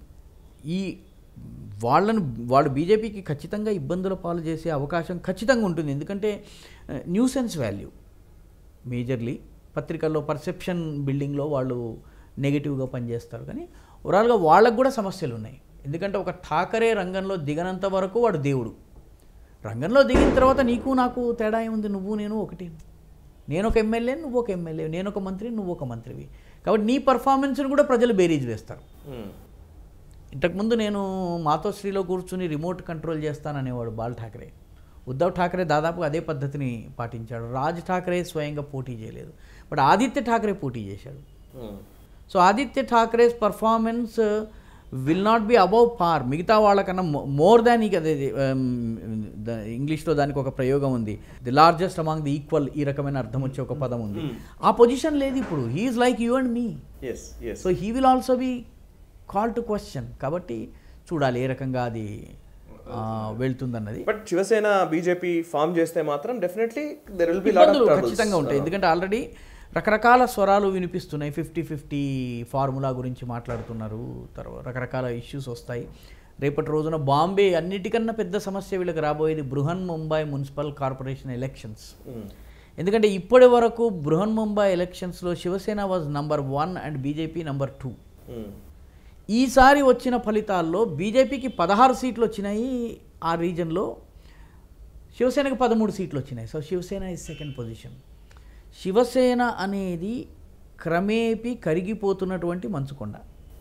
ఈ వాళ్ళను వాళ్ళు బీజేపీకి ఖచ్చితంగా ఇబ్బందుల పాలు చేసే అవకాశం ఖచ్చితంగా ఉంటుంది ఎందుకంటే న్యూసెన్స్ వాల్యూ మేజర్లీ పత్రికల్లో పర్సెప్షన్ బిల్డింగ్లో వాళ్ళు నెగిటివ్గా పనిచేస్తారు కానీ ఓవరాల్గా వాళ్ళకు కూడా సమస్యలు ఉన్నాయి ఎందుకంటే ఒక ఠాకరే రంగంలో దిగనంత వరకు వాడు దేవుడు రంగంలో దిగిన తర్వాత నీకు నాకు తేడా ఏముంది నువ్వు నేను ఒకటి నేను ఒక ఎమ్మెల్యే నువ్వు ఒక ఎమ్మెల్యే నేను ఒక మంత్రి నువ్వు ఒక మంత్రివి కాబట్టి నీ పర్ఫార్మెన్స్ని కూడా ప్రజలు బేరీజ్ వేస్తారు మ్మ్. ఇంతకుముందు నేను మాతోశ్రీలో కూర్చుని రిమోట్ కంట్రోల్ చేస్తాననేవాడు బాల్ ఠాకరే ఉద్ధవ్ ఠాకరే దాదాపు అదే పద్ధతిని పాటించాడు రాజ్ ఠాకరే స్వయంగా పోటీ చేయలేదు బట్ ఆదిత్య ఠాకరే పోటీ చేశాడు hmm. So Aaditya Thackeray's performance will not be above par మిగతా వాళ్ళకన్నా మోర్ దాన్ ఇక ఇంగ్లీష్లో దానికి ఒక ప్రయోగం ఉంది the largest among the equal ఈ రకమైన అర్థం వచ్చే ఒక పదం ఉంది ఆ పొజిషన్ లేదు ఇప్పుడు he's like you and me yes yes so he will also be call to question కాబట్టి చూడాలి ఏ రకంగా అది ఆ, వెళ్తుందన్నది బట్ శివసేన బీజేపీ ఫామ్ చేస్తే మాత్రం డెఫినెట్లీ దెర్ విల్ బి ఇబ్బందులు ఖచ్చితంగా ఉంటాయి ఎందుకంటే ఆల్రెడీ రకరకాల స్వరాలు వినిపిస్తున్నాయి ఫిఫ్టీ ఫిఫ్టీ ఫార్ములా గురించి మాట్లాడుతున్నారు తర్వాత రకరకాల ఇష్యూస్ వస్తాయి రేపటి రోజున బాంబే అన్నిటికన్నా పెద్ద సమస్య వీళ్ళకి రాబోయేది Brihanmumbai municipal corporation elections ఎందుకంటే ఇప్పటి వరకు బృహన్ ముంబై ఎలక్షన్స్లో Shiv Sena was number one and BJP number two ఈసారి వచ్చిన ఫలితాల్లో బీజేపీకి పదహారు సీట్లు వచ్చినాయి ఆ రీజన్లో శివసేనకి పదమూడు సీట్లు వచ్చినాయి so Shiv Sena is second position Shiv Sena అనేది క్రమేపీ కరిగిపోతున్నటువంటి మంచుకొండ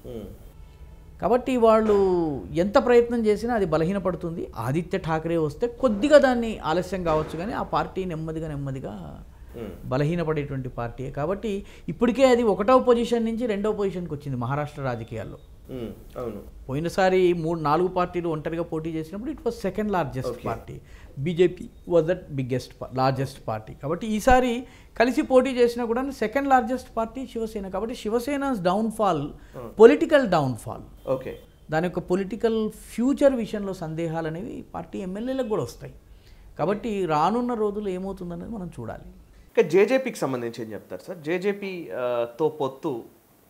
కాబట్టి వాళ్ళు ఎంత ప్రయత్నం చేసినా అది బలహీనపడుతుంది ఆదిత్య ఠాకరే వస్తే కొద్దిగా దాన్ని ఆలస్యం కావచ్చు కానీ ఆ పార్టీ నెమ్మదిగా నెమ్మదిగా బలహీనపడేటువంటి పార్టీయే కాబట్టి ఇప్పటికే అది ఒకటవ పొజిషన్ నుంచి రెండవ పొజిషన్కి వచ్చింది మహారాష్ట్ర రాజకీయాల్లో అవును పోయినసారి మూడు నాలుగు పార్టీలు ఒంటరిగా పోటీ చేసినప్పుడు it was second largest party BJP was that biggest largest party కాబట్టి ఈసారి కలిసి పోటీ చేసినా కూడా సెకండ్ లార్జెస్ట్ పార్టీ శివసేన కాబట్టి Shiv Sena downfall political downfall okay దాని యొక్క పొలిటికల్ ఫ్యూచర్ విషయంలో సందేహాలు అనేవి పార్టీ ఎమ్మెల్యేలకు కూడా వస్తాయి కాబట్టి రానున్న రోజులు ఏమవుతుందనేది మనం చూడాలి ఇంకా జేజేపీకి సంబంధించి ఏం చెప్తారు సార్ జేజేపీ తో పొత్తు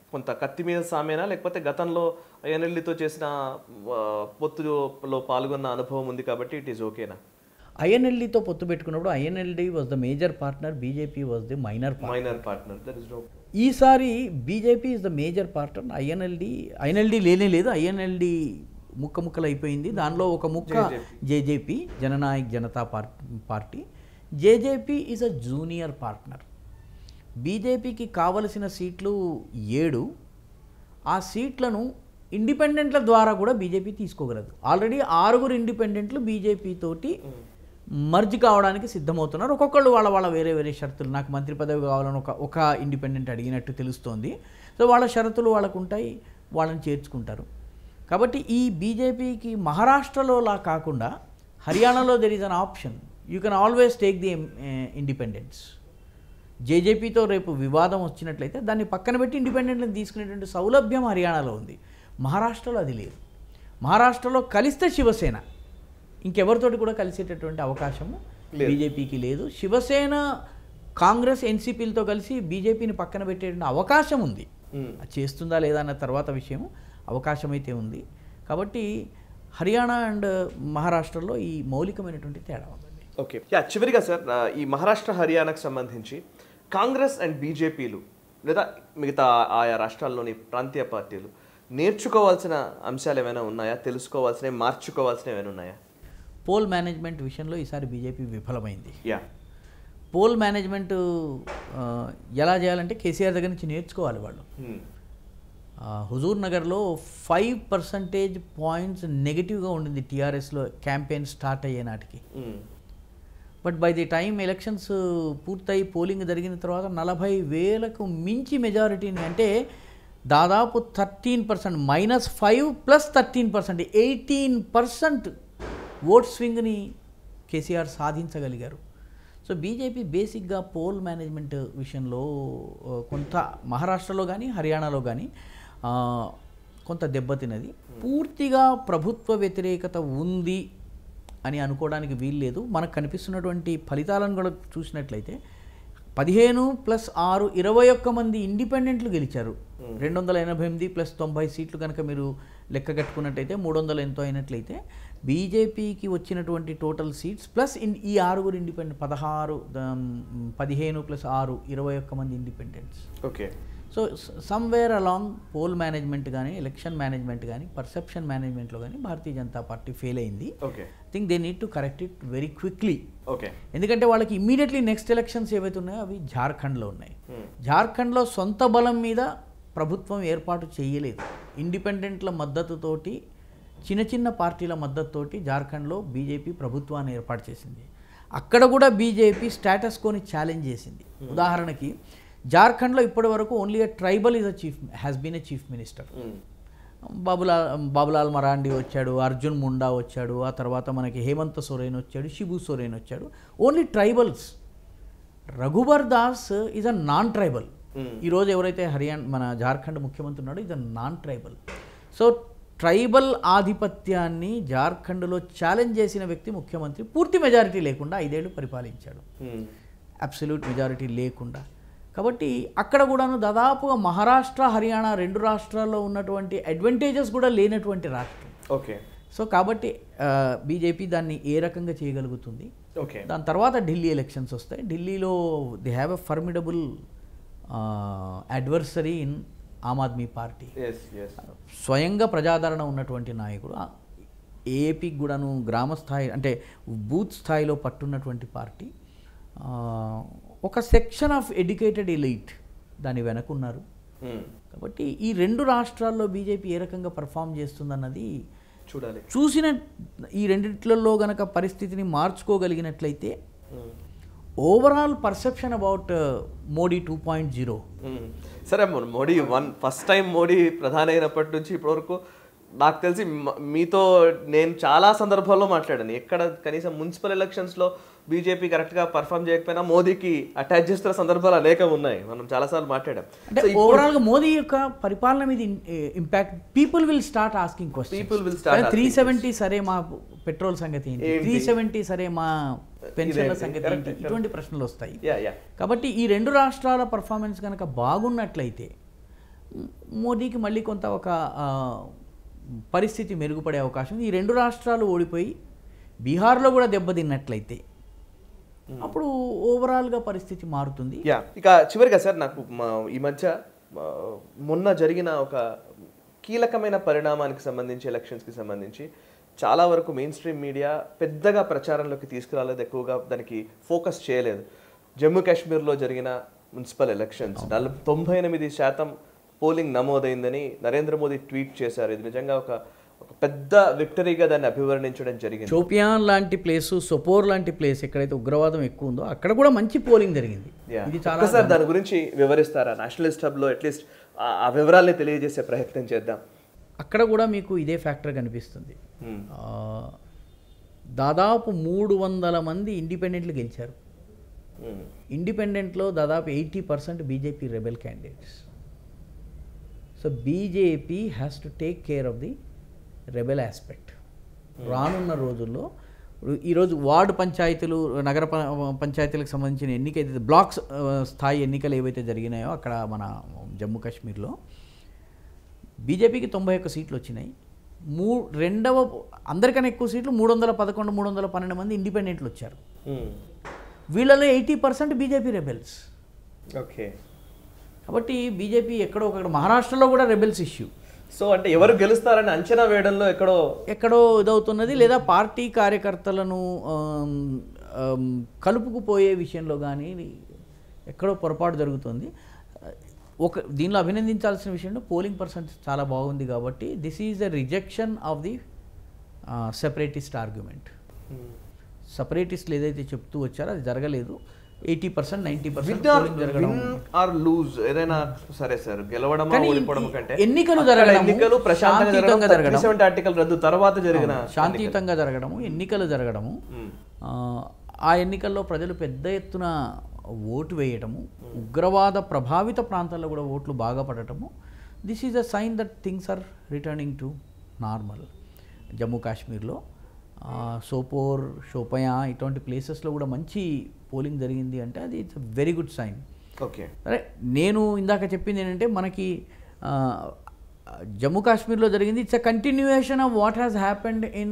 కొంత కత్తి మీద సామేనా లేకపోతే గతంలో ఎన్ఎల్డితో చేసిన ఆ, పొత్తులో పాల్గొన్న అనుభవం ఉంది కాబట్టి ఇట్ ఈస్ ఓకేనా ఐఎన్ఎల్డితో పొత్తు పెట్టుకున్నప్పుడు INLD was the major partner BJP was the minor partner minor partner that is no ఈసారి BJP is the major partner INLD INLD లేనే లేదు ఐఎన్ఎల్డి ముక్క ముక్కలు అయిపోయింది దానిలో ఒక ముక్క జేజేపీ జననాయక్ జనతా పార్- Party JJP is a junior partner బీజేపీకి కావలసిన సీట్లు ఏడు ఆ సీట్లను ఇండిపెండెంట్ల ద్వారా కూడా బీజేపీ తీసుకోగలదు ఆల్రెడీ ఆరుగురు ఇండిపెండెంట్లు బీజేపీ తోటి మర్జ్ కావడానికి సిద్ధమవుతున్నారు ఒక్కొక్కళ్ళు వాళ్ళ వాళ్ళ వేరే వేరే షరతులు నాకు మంత్రి పదవి కావాలని ఒక ఒక ఇండిపెండెంట్ అడిగినట్టు తెలుస్తోంది సో వాళ్ళ షరతులు వాళ్ళకు ఉంటాయి వాళ్ళని చేర్చుకుంటారు కాబట్టి ఈ బీజేపీకి మహారాష్ట్రలో లా కాకుండా హర్యానాలో there is an option you can always take the independents జేజేపీతో రేపు వివాదం వచ్చినట్లయితే దాన్ని పక్కన పెట్టి ఇండిపెండెంట్ని తీసుకునేటువంటి సౌలభ్యం హర్యానాలో ఉంది మహారాష్ట్రలో అది లేదు మహారాష్ట్రలో కలిస్తే శివసేన ఇంకెవరితోటి కూడా కలిసేటటువంటి అవకాశము బీజేపీకి లేదు శివసేన కాంగ్రెస్ ఎన్సీపీలతో కలిసి బీజేపీని పక్కన పెట్టేటువంటి అవకాశం ఉంది అది చేస్తుందా లేదా అన్న తర్వాత విషయం అవకాశం అయితే ఉంది కాబట్టి హర్యానా అండ్ మహారాష్ట్రలో ఈ మౌలికమైనటువంటి తేడా ఉందండి ఓకే యా చివరిగా సార్ ఆ, ఈ మహారాష్ట్ర హర్యానాకు సంబంధించి కాంగ్రెస్ అండ్ బీజేపీలు లేదా మిగతా ఆయా రాష్ట్రాల్లోని ప్రాంతీయ పార్టీలు నేర్చుకోవాల్సిన అంశాలు ఏమైనా ఉన్నాయా తెలుసుకోవాల్సినవి మార్చుకోవాల్సినవి ఏమైనా ఉన్నాయా పోల్ మేనేజ్మెంట్ విషయంలో ఈసారి బీజేపీ విఫలమైంది యా పోల్ మేనేజ్మెంట్ ఆ, ఎలా చేయాలంటే కేసీఆర్ దగ్గర నుంచి నేర్చుకోవాలి వాళ్ళు ఆ, హుజూర్ నగర్లో ఫైవ్ పర్సంటేజ్ పాయింట్స్ నెగిటివ్గా ఉండింది టీఆర్ఎస్లో క్యాంపెయిన్ స్టార్ట్ అయ్యే నాటికి but by the time elections పూర్తయి పోలింగ్ జరిగిన తర్వాత నలభై వేలకు మించి మెజారిటీని అంటే దాదాపు thirteen percent minus five plus thirteen percent eighteen percent vote స్వింగ్ని కేసీఆర్ సాధించగలిగారు సో బీజేపీ బేసిక్గా పోల్ మేనేజ్మెంట్ విషయంలో ఆ, కొంత మహారాష్ట్రలో కానీ హర్యానాలో కానీ ఆ, కొంత దెబ్బతిన్నది పూర్తిగా ప్రభుత్వ వ్యతిరేకత ఉంది అని అనుకోవడానికి వీల్లేదు మనకు కనిపిస్తున్నటువంటి ఫలితాలను కూడా చూసినట్లయితే పదిహేను ప్లస్ ఆరు ఇరవై ఒక్క మంది ఇండిపెండెంట్లు గెలిచారు రెండు వందల ఎనభై ఎనిమిది ప్లస్ తొంభై సీట్లు కనుక మీరు లెక్క కట్టుకున్నట్టయితే మూడు వందలు ఎంతో అయినట్లయితే బీజేపీకి వచ్చినటువంటి టోటల్ సీట్స్ ప్లస్ ఇన్ ఈ ఆరుగురు ఇండిపెండెంట్ పదహారు ద- పదిహేను ప్లస్ ఆరు ఇరవై ఒక్క మంది independents okay so somewhere along poll management కానీ ఎలక్షన్ మేనేజ్మెంట్ కానీ పర్సెప్షన్ మేనేజ్మెంట్లో కానీ భారతీయ జనతా పార్టీ ఫెయిల్ అయింది okay I think they need to correct it very quickly okay ఎందుకంటే వాళ్ళకి ఇమ్మీడియట్లీ నెక్స్ట్ ఎలక్షన్స్ ఏవైతే ఉన్నాయో అవి జార్ఖండ్లో ఉన్నాయి జార్ఖండ్లో సొంత బలం మీద ప్రభుత్వం ఏర్పాటు చేయలేదు ఇండిపెండెంట్ల మద్దతుతోటి చిన్న చిన్న పార్టీల మద్దతుతోటి జార్ఖండ్లో బీజేపీ ప్రభుత్వాన్ని ఏర్పాటు చేసింది అక్కడ కూడా బీజేపీ స్టేటస్ కోని ఛాలెంజ్ చేసింది ఉదాహరణకి జార్ఖండ్లో ఇప్పటి వరకు only tribal is a chief has been a chief minister Babulal Babulal Marandi వచ్చాడు అర్జున్ ముండా వచ్చాడు ఆ తర్వాత మనకి హేమంత్ సోరేన్ వచ్చాడు షిబు సోరేన్ వచ్చాడు only tribals Raghubar Das is a non tribal ఈరోజు ఎవరైతే హర్యానా మన జార్ఖండ్ ముఖ్యమంత్రి ఉన్నాడో ఇది నాన్ ట్రైబల్ సో ట్రైబల్ ఆధిపత్యాన్ని జార్ఖండ్లో ఛాలెంజ్ చేసిన వ్యక్తి ముఖ్యమంత్రి పూర్తి మెజారిటీ లేకుండా ఐదేళ్లు పరిపాలించాడు అబ్సల్యూట్ మెజారిటీ లేకుండా కాబట్టి అక్కడ కూడాను దాదాపుగా మహారాష్ట్ర హర్యానా రెండు రాష్ట్రాల్లో ఉన్నటువంటి అడ్వాంటేజెస్ కూడా లేనటువంటి రాష్ట్రం ఓకే సో కాబట్టి బీజేపీ దాన్ని ఏ రకంగా చేయగలుగుతుంది ఓకే దాని తర్వాత ఢిల్లీ ఎలక్షన్స్ వస్తాయి ఢిల్లీలో they have a formidable adversary in Aam Aadmi Party yes yes స్వయంగా ప్రజాదరణ ఉన్నటువంటి నాయకుడు ఆ ఏపీకి కూడాను గ్రామ స్థాయి అంటే బూత్ స్థాయిలో పట్టున్నటువంటి పార్టీ ఆ, ఒక సెక్షన్ ఆఫ్ ఎడ్యుకేటెడ్ ఎలైట్ దాని వెనకున్నారు కాబట్టి ఈ రెండు రాష్ట్రాల్లో బీజేపీ ఏ రకంగా పర్ఫామ్ చేస్తుందన్నది చూడాలి చూసిన ఈ రెండిట్లలో గనక పరిస్థితిని మార్చుకోగలిగినట్లయితే overall perception about Modi two point zero hmm. సరే మొ- Modi one first time Modi ప్రధాని అయినప్పటి నుంచి ఇప్పటివరకు నాకు తెలిసి మ- మీతో నేను చాలా సందర్భాల్లో మాట్లాడాను ఎక్కడ కనీసం మున్సిపల్ ఎలక్షన్స్లో బీజేపీ కరెక్ట్గా పర్ఫామ్ చేయకపోయినా మోదీకి అటాచ్ చేస్తున్న సందర్భాలు అనేకం ఉన్నాయి మనం చాలాసార్లు మాట్లాడాం అంటే ఓవరాల్ గా మోదీ యొక్క పరిపాలన మీద impact people will start asking People will start question three seventy సరే మా పెట్రోల్ సంగతి ఏంటి ఏంటి? త్రీ సెవెంటీ సరే మా పెన్షన్ల ఇదేంటి? సంగతి Correct, ఏంటి ఇటువంటి ప్రశ్నలు వస్తాయి యా యా కాబట్టి ఈ రెండు రాష్ట్రాల పర్ఫార్మెన్స్ కనుక బాగున్నట్లయితే మోదీకి మళ్ళీ కొంత ఒక ఆ, పరిస్థితి మెరుగుపడే అవకాశం ఉంది ఈ రెండు రాష్ట్రాలు ఓడిపోయి బీహార్లో కూడా దెబ్బతిన్నట్లయితే అప్పుడు ఓవరాల్గా పరిస్థితి మారుతుంది యా ఇక చివరిగా సార్ నాకు మా- ఈ మధ్య ఆ, మొన్న జరిగిన ఒక కీలకమైన పరిణామానికి సంబంధించి ఎలక్షన్స్కి సంబంధించి చాలా వరకు మెయిన్ స్ట్రీమ్ మీడియా పెద్దగా ప్రచారంలోకి తీసుకురాలేదు ఎక్కువగా దానికి ఫోకస్ చేయలేదు జమ్మూ కాశ్మీర్లో జరిగిన మున్సిపల్ ఎలక్షన్స్ నలభై తొంభై ఎనిమిది శాతం పోలింగ్ నమోదైందని నరేంద్ర మోదీ ట్వీట్ చేశారు ఇది నిజంగా ఒక ఒక పెద్ద విక్టరీగా దాన్ని అభివర్ణించడం జరిగింది షోపియాన్ లాంటి ప్లేసు సొపోర్ లాంటి ప్లేస్ ఎక్కడైతే ఉగ్రవాదం ఎక్కువ ఉందో అక్కడ కూడా మంచి పోలింగ్ జరిగింది Yeah. ఇది చాలా ఒక్కసారి దాని గురించి వివరిస్తారా నేషనలిస్ట్ హబ్ లో అట్లీస్ట్ ఆ వివరాల్ని తెలియజేసే ప్రయత్నం చేద్దాం అక్కడ కూడా మీకు ఇదే ఫ్యాక్టర్ కనిపిస్తుంది Hmm. ఆ, దాదాపు మూడు వందల మంది ఇండిపెండెంట్లు గెలిచారు Hmm. ఇండిపెండెంట్లో దాదాపు eighty percent BJP rebel candidates so BJP has to take care of the rebel aspect రానున్న రోజుల్లో ఇప్పుడు ఈరోజు వార్డు పంచాయతీలు నగర ప- పంచాయతీలకు సంబంధించిన ఎన్నిక అయితే బ్లాక్స్ ఆ, స్థాయి ఎన్నికలు ఏవైతే జరిగినాయో అక్కడ మన జమ్మూ కాశ్మీర్లో బీజేపీకి తొంభై ఒక్క సీట్లు వచ్చినాయి మూ రెండవ అందరికన్నా ఎక్కువ సీట్లు మూడు వందల పదకొండు మూడు వందల పన్నెండు మంది ఇండిపెండెంట్లు వచ్చారు Hmm. వీళ్ళలో eighty percent BJP rebels okay కాబట్టి బీజేపీ ఎక్కడో ఒకక్కడ మహారాష్ట్రలో కూడా రెబెల్స్ ఇష్యూ సో అంటే ఎవరు గెలుస్తారని అంచనా వేయడంలో ఎక్కడో ఎక్కడో ఇదవుతున్నది లేదా పార్టీ కార్యకర్తలను ఆమ్, ఆమ్, కలుపుకుపోయే విషయంలో కానీ ఎక్కడో పొరపాటు జరుగుతుంది ఒక దీనిలో అభినందించాల్సిన విషయంలో పోలింగ్ పర్సెంట్ చాలా బాగుంది కాబట్టి this is the rejection of the separatist argument సపరేటిస్టులు ఏదైతే చెప్తూ వచ్చారో అది జరగలేదు eighty percent ninety percent polling జరగడం విన్ ఆర్ లూజ్ ఏదైనా సరే సార్ గెలవడమా కానీ ఓడిపోవడం ఈ కంటే ఎన్నికలు అక్కడ జరగడము, ఎన్నికలు ప్రశాంతంగా శాంతియుతంగా జరగడం జరగడం. 37 ఆర్టికల్ రద్దు తర్వాత జరిగిన శాంతియుతంగా జరగడము ఎన్నికలు జరగడము Hmm. ఆ, ఆ ఎన్నికల్లో ప్రజలు పెద్ద ఎత్తున ఓటు వేయటము ఉగ్రవాద ప్రభావిత ప్రాంతాల్లో కూడా ఓట్లు బాగా పడటము this is a sign that things are returning to normal Jammu కాశ్మీర్లో ఆ, సోపోర్ షోపయా ఇటువంటి ప్లేసెస్లో కూడా మంచి పోలింగ్ జరిగింది అంటే అది it's very good sign okay సరే నేను ఇందాక చెప్పింది ఏంటంటే మనకి ఆ, జమ్మూ కాశ్మీర్లో జరిగింది it's a continuation of what has happened in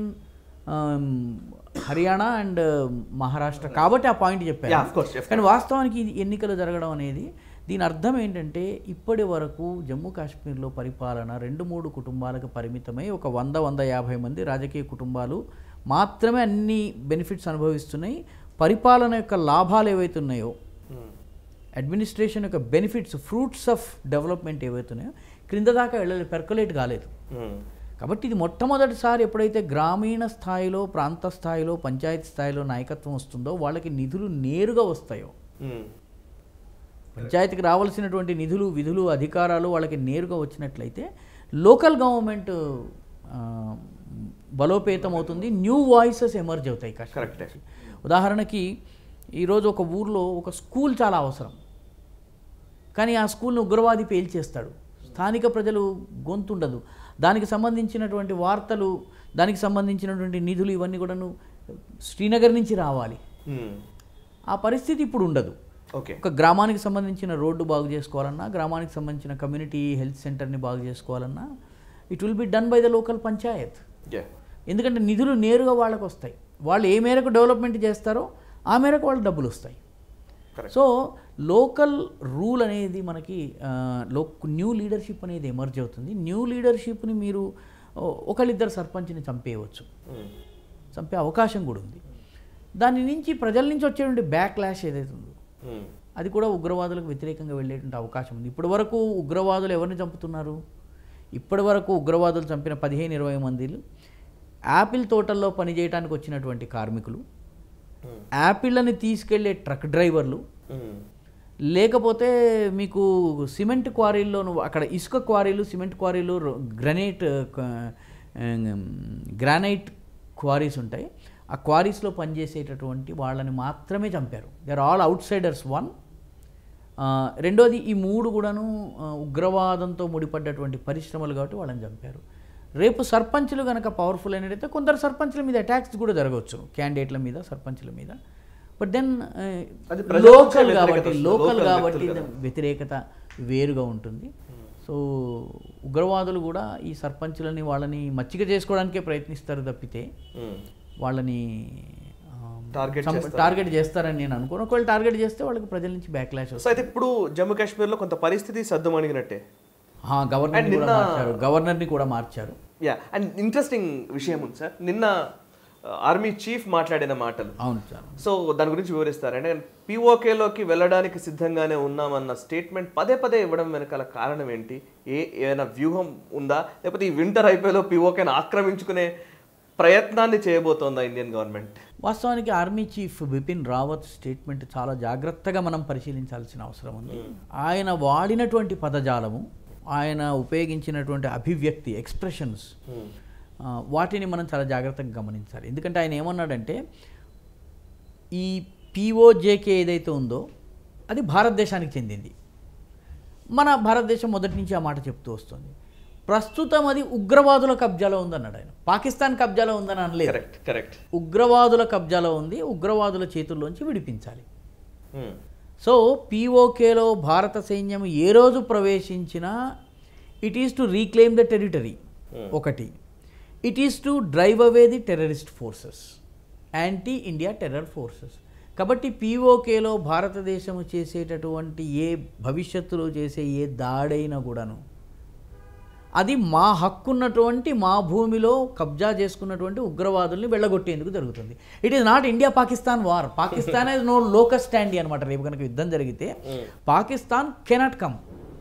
Haryana and Maharashtra కాబట్టి ఆ పాయింట్ Yeah, చెప్పాను of course, of కానీ వాస్తవానికి ఇది ఎన్నికలు జరగడం అనేది దీని అర్థం ఏంటంటే ఇప్పటి వరకు జమ్మూ కాశ్మీర్లో పరిపాలన రెండు మూడు కుటుంబాలకు పరిమితమై ఒక వంద వంద యాభై మంది రాజకీయ కుటుంబాలు మాత్రమే అన్ని బెనిఫిట్స్ అనుభవిస్తున్నాయి పరిపాలన యొక్క లాభాలు ఏవైతే ఉన్నాయో అడ్మినిస్ట్రేషన్ యొక్క బెనిఫిట్స్ ఫ్రూట్స్ ఆఫ్ డెవలప్మెంట్ ఏవైతే ఉన్నాయో క్రింద దాకా వెళ్ళలేదు పెర్కులేట్ కాలేదు కాబట్టి ఇది మొట్టమొదటిసారి ఎప్పుడైతే గ్రామీణ స్థాయిలో ప్రాంత స్థాయిలో పంచాయతీ స్థాయిలో నాయకత్వం వస్తుందో వాళ్ళకి నిధులు నేరుగా వస్తాయో పంచాయతీకి రావాల్సినటువంటి నిధులు విధులు అధికారాలు వాళ్ళకి నేరుగా వచ్చినట్లయితే లోకల్ గవర్నమెంట్ ఆ, బలోపేతం అవుతుంది న్యూ వాయిసెస్ ఎమర్జ్ అవుతాయి కాశ్మీర్ Correct. నుంచి. ఉదాహరణకి ఈరోజు ఒక ఊర్లో ఒక స్కూల్ చాలా అవసరం కానీ ఆ స్కూల్ని ఉగ్రవాది పేల్చేస్తాడు స్థానిక ప్రజలు గొంతుండదు దానికి సంబంధించినటువంటి వార్తలు దానికి సంబంధించినటువంటి నిధులు ఇవన్నీ కూడాను శ్రీనగర్ నుంచి రావాలి ఆ పరిస్థితి ఇప్పుడు ఉండదు ఓకే ఒక గ్రామానికి సంబంధించిన రోడ్డు బాగు చేసుకోవాలన్నా గ్రామానికి సంబంధించిన కమ్యూనిటీ హెల్త్ సెంటర్ని బాగు చేసుకోవాలన్నా it will be done by the local panchayat ఎందుకంటే నిధులు నేరుగా వాళ్ళకు వస్తాయి వాళ్ళు ఏ మేరకు డెవలప్మెంట్ చేస్తారో ఆ మేరకు వాళ్ళకి డబ్బులు వస్తాయి Correct. సో లోకల్ రూల్ అనేది మనకి ఆ, లో న్యూ లీడర్షిప్ అనేది ఎమర్జ్ అవుతుంది న్యూ లీడర్షిప్ని మీరు ఓ, ఒకళ్ళిద్దరు సర్పంచ్ని చంపేయవచ్చు చంపే అవకాశం కూడా ఉంది దాని నుంచి ప్రజల నుంచి వచ్చేటువంటి బ్యాక్ లాష్ ఏదైతే ఉందో అది కూడా ఉగ్రవాదులకు వ్యతిరేకంగా వెళ్ళేటువంటి అవకాశం ఉంది ఇప్పటి వరకు ఉగ్రవాదులు ఎవరిని చంపుతున్నారు ఇప్పటి వరకు ఉగ్రవాదులు చంపిన పదిహేను ఇరవై మందిలు యాపిల్ తోటల్లో పనిచేయడానికి వచ్చినటువంటి కార్మికులు యాపిళ్ళని తీసుకెళ్లే ట్రక్ డ్రైవర్లు లేకపోతే మీకు సిమెంట్ క్వారీల్లో నువ్వు అక్కడ ఇసుక క్వారీలు సిమెంట్ క్వారీలు రో- గ్రనైట్ క- గ్రానైట్ క్వారీస్ ఉంటాయి ఆ క్వారీస్లో పనిచేసేటటువంటి వాళ్ళని మాత్రమే చంపారు they are all outsiders one రెండోది ఈ మూడు కూడాను ఆ, ఉగ్రవాదంతో ముడిపడ్డటువంటి పరిశ్రమలు కాబట్టి వాళ్ళని చంపారు రేపు సర్పంచులు కనుక పవర్ఫుల్ అయినట్టయితే కొందరు సర్పంచుల మీద అటాక్స్ కూడా జరగవచ్చు క్యాండిడేట్ల మీద సర్పంచుల మీద బట్ దెన్ అది ప్రజల నుంచే లోకల్ వ్యతిరేకత కాబట్టి వస్తుంది. లోకల్ లోకల్ కాబట్టి వ్యక్తులు కదా. వ్యతిరేకత వేరుగా ఉంటుంది సో ఉగ్రవాదులు కూడా ఈ సర్పంచులని వాళ్ళని మచ్చిక చేసుకోవడానికే ప్రయత్నిస్తారు తప్పితే మ్మ్. వాళ్ళని ఆ, Target చంప- చేస్తారు. టార్గెట్ చేస్తారని నేను అనుకోను ఒకవేళ టార్గెట్ చేస్తే వాళ్ళకి ప్రజల నుంచి బ్యాక్లాష్ సో అయితే ఇప్పుడు జమ్మూ కాశ్మీర్లో కొంత పరిస్థితి సద్దుమణిగినట్టే గవర్నర్ని కూడా నిన్న- మార్చారు గవర్నర్ని కూడా మార్చారు యా అండ్ ఇంట్రెస్టింగ్ విషయం ఉంది సార్ నిన్న ఆర్మీ చీఫ్ మాట్లాడిన మాటలు అవును సార్ సో దాని గురించి వివరిస్తారు అంటే పిఓకేలోకి వెళ్ళడానికి సిద్ధంగానే ఉన్నామన్న స్టేట్మెంట్ పదే పదే ఇవ్వడం వెనకాల కారణం ఏంటి ఏ ఏమైనా వ్యూహం ఉందా లేకపోతే ఈ వింటర్ అయిపోయేలో పిఓకేని ఆక్రమించుకునే ప్రయత్నాన్ని చేయబోతోందా ఇండియన్ గవర్నమెంట్ వాస్తవానికి army chief Bipin Rawat statement చాలా జాగ్రత్తగా మనం పరిశీలించాల్సిన అవసరం ఉంది ఆయన వాడినటువంటి పదజాలము ఆయన ఉపయోగించినటువంటి అభివ్యక్తి ఎక్స్ప్రెషన్స్ వాటిని మనం చాలా జాగ్రత్తగా గమనించాలి ఎందుకంటే ఆయన ఏమన్నాడంటే ఈ పిఓజేకే ఏదైతే ఉందో అది భారతదేశానికి చెందింది మన భారతదేశం మొదటి నుంచి ఆ మాట చెప్తూ వస్తుంది ప్రస్తుతం అది ఉగ్రవాదుల కబ్జాలో ఉందన్నాడు ఆయన పాకిస్తాన్ కబ్జాలో ఉందని అనలేదు కరెక్ట్ కరెక్ట్ ఉగ్రవాదుల కబ్జాలో ఉంది ఉగ్రవాదుల చేతుల్లోంచి విడిపించాలి సో పీఓకేలో భారత సైన్యం ఏ రోజు ప్రవేశించినా it is to reclaim the territory ఒకటి it is to drive away the terrorist forces anti India terror forces కాబట్టి పీఓకేలో భారతదేశం చేసేటటువంటి ఏ భవిష్యత్తులో చేసే ఏ దాడైనా కూడాను అది మా హక్కున్నటువంటి మా భూమిలో కబ్జా చేసుకున్నటువంటి ఉగ్రవాదుల్ని వెళ్ళగొట్టేందుకు జరుగుతుంది it is not India Pakistan war Pakistan is no locus standi అనమాట రేపు కనుక యుద్ధం జరిగితే పాకిస్తాన్ కెనాట్ కమ్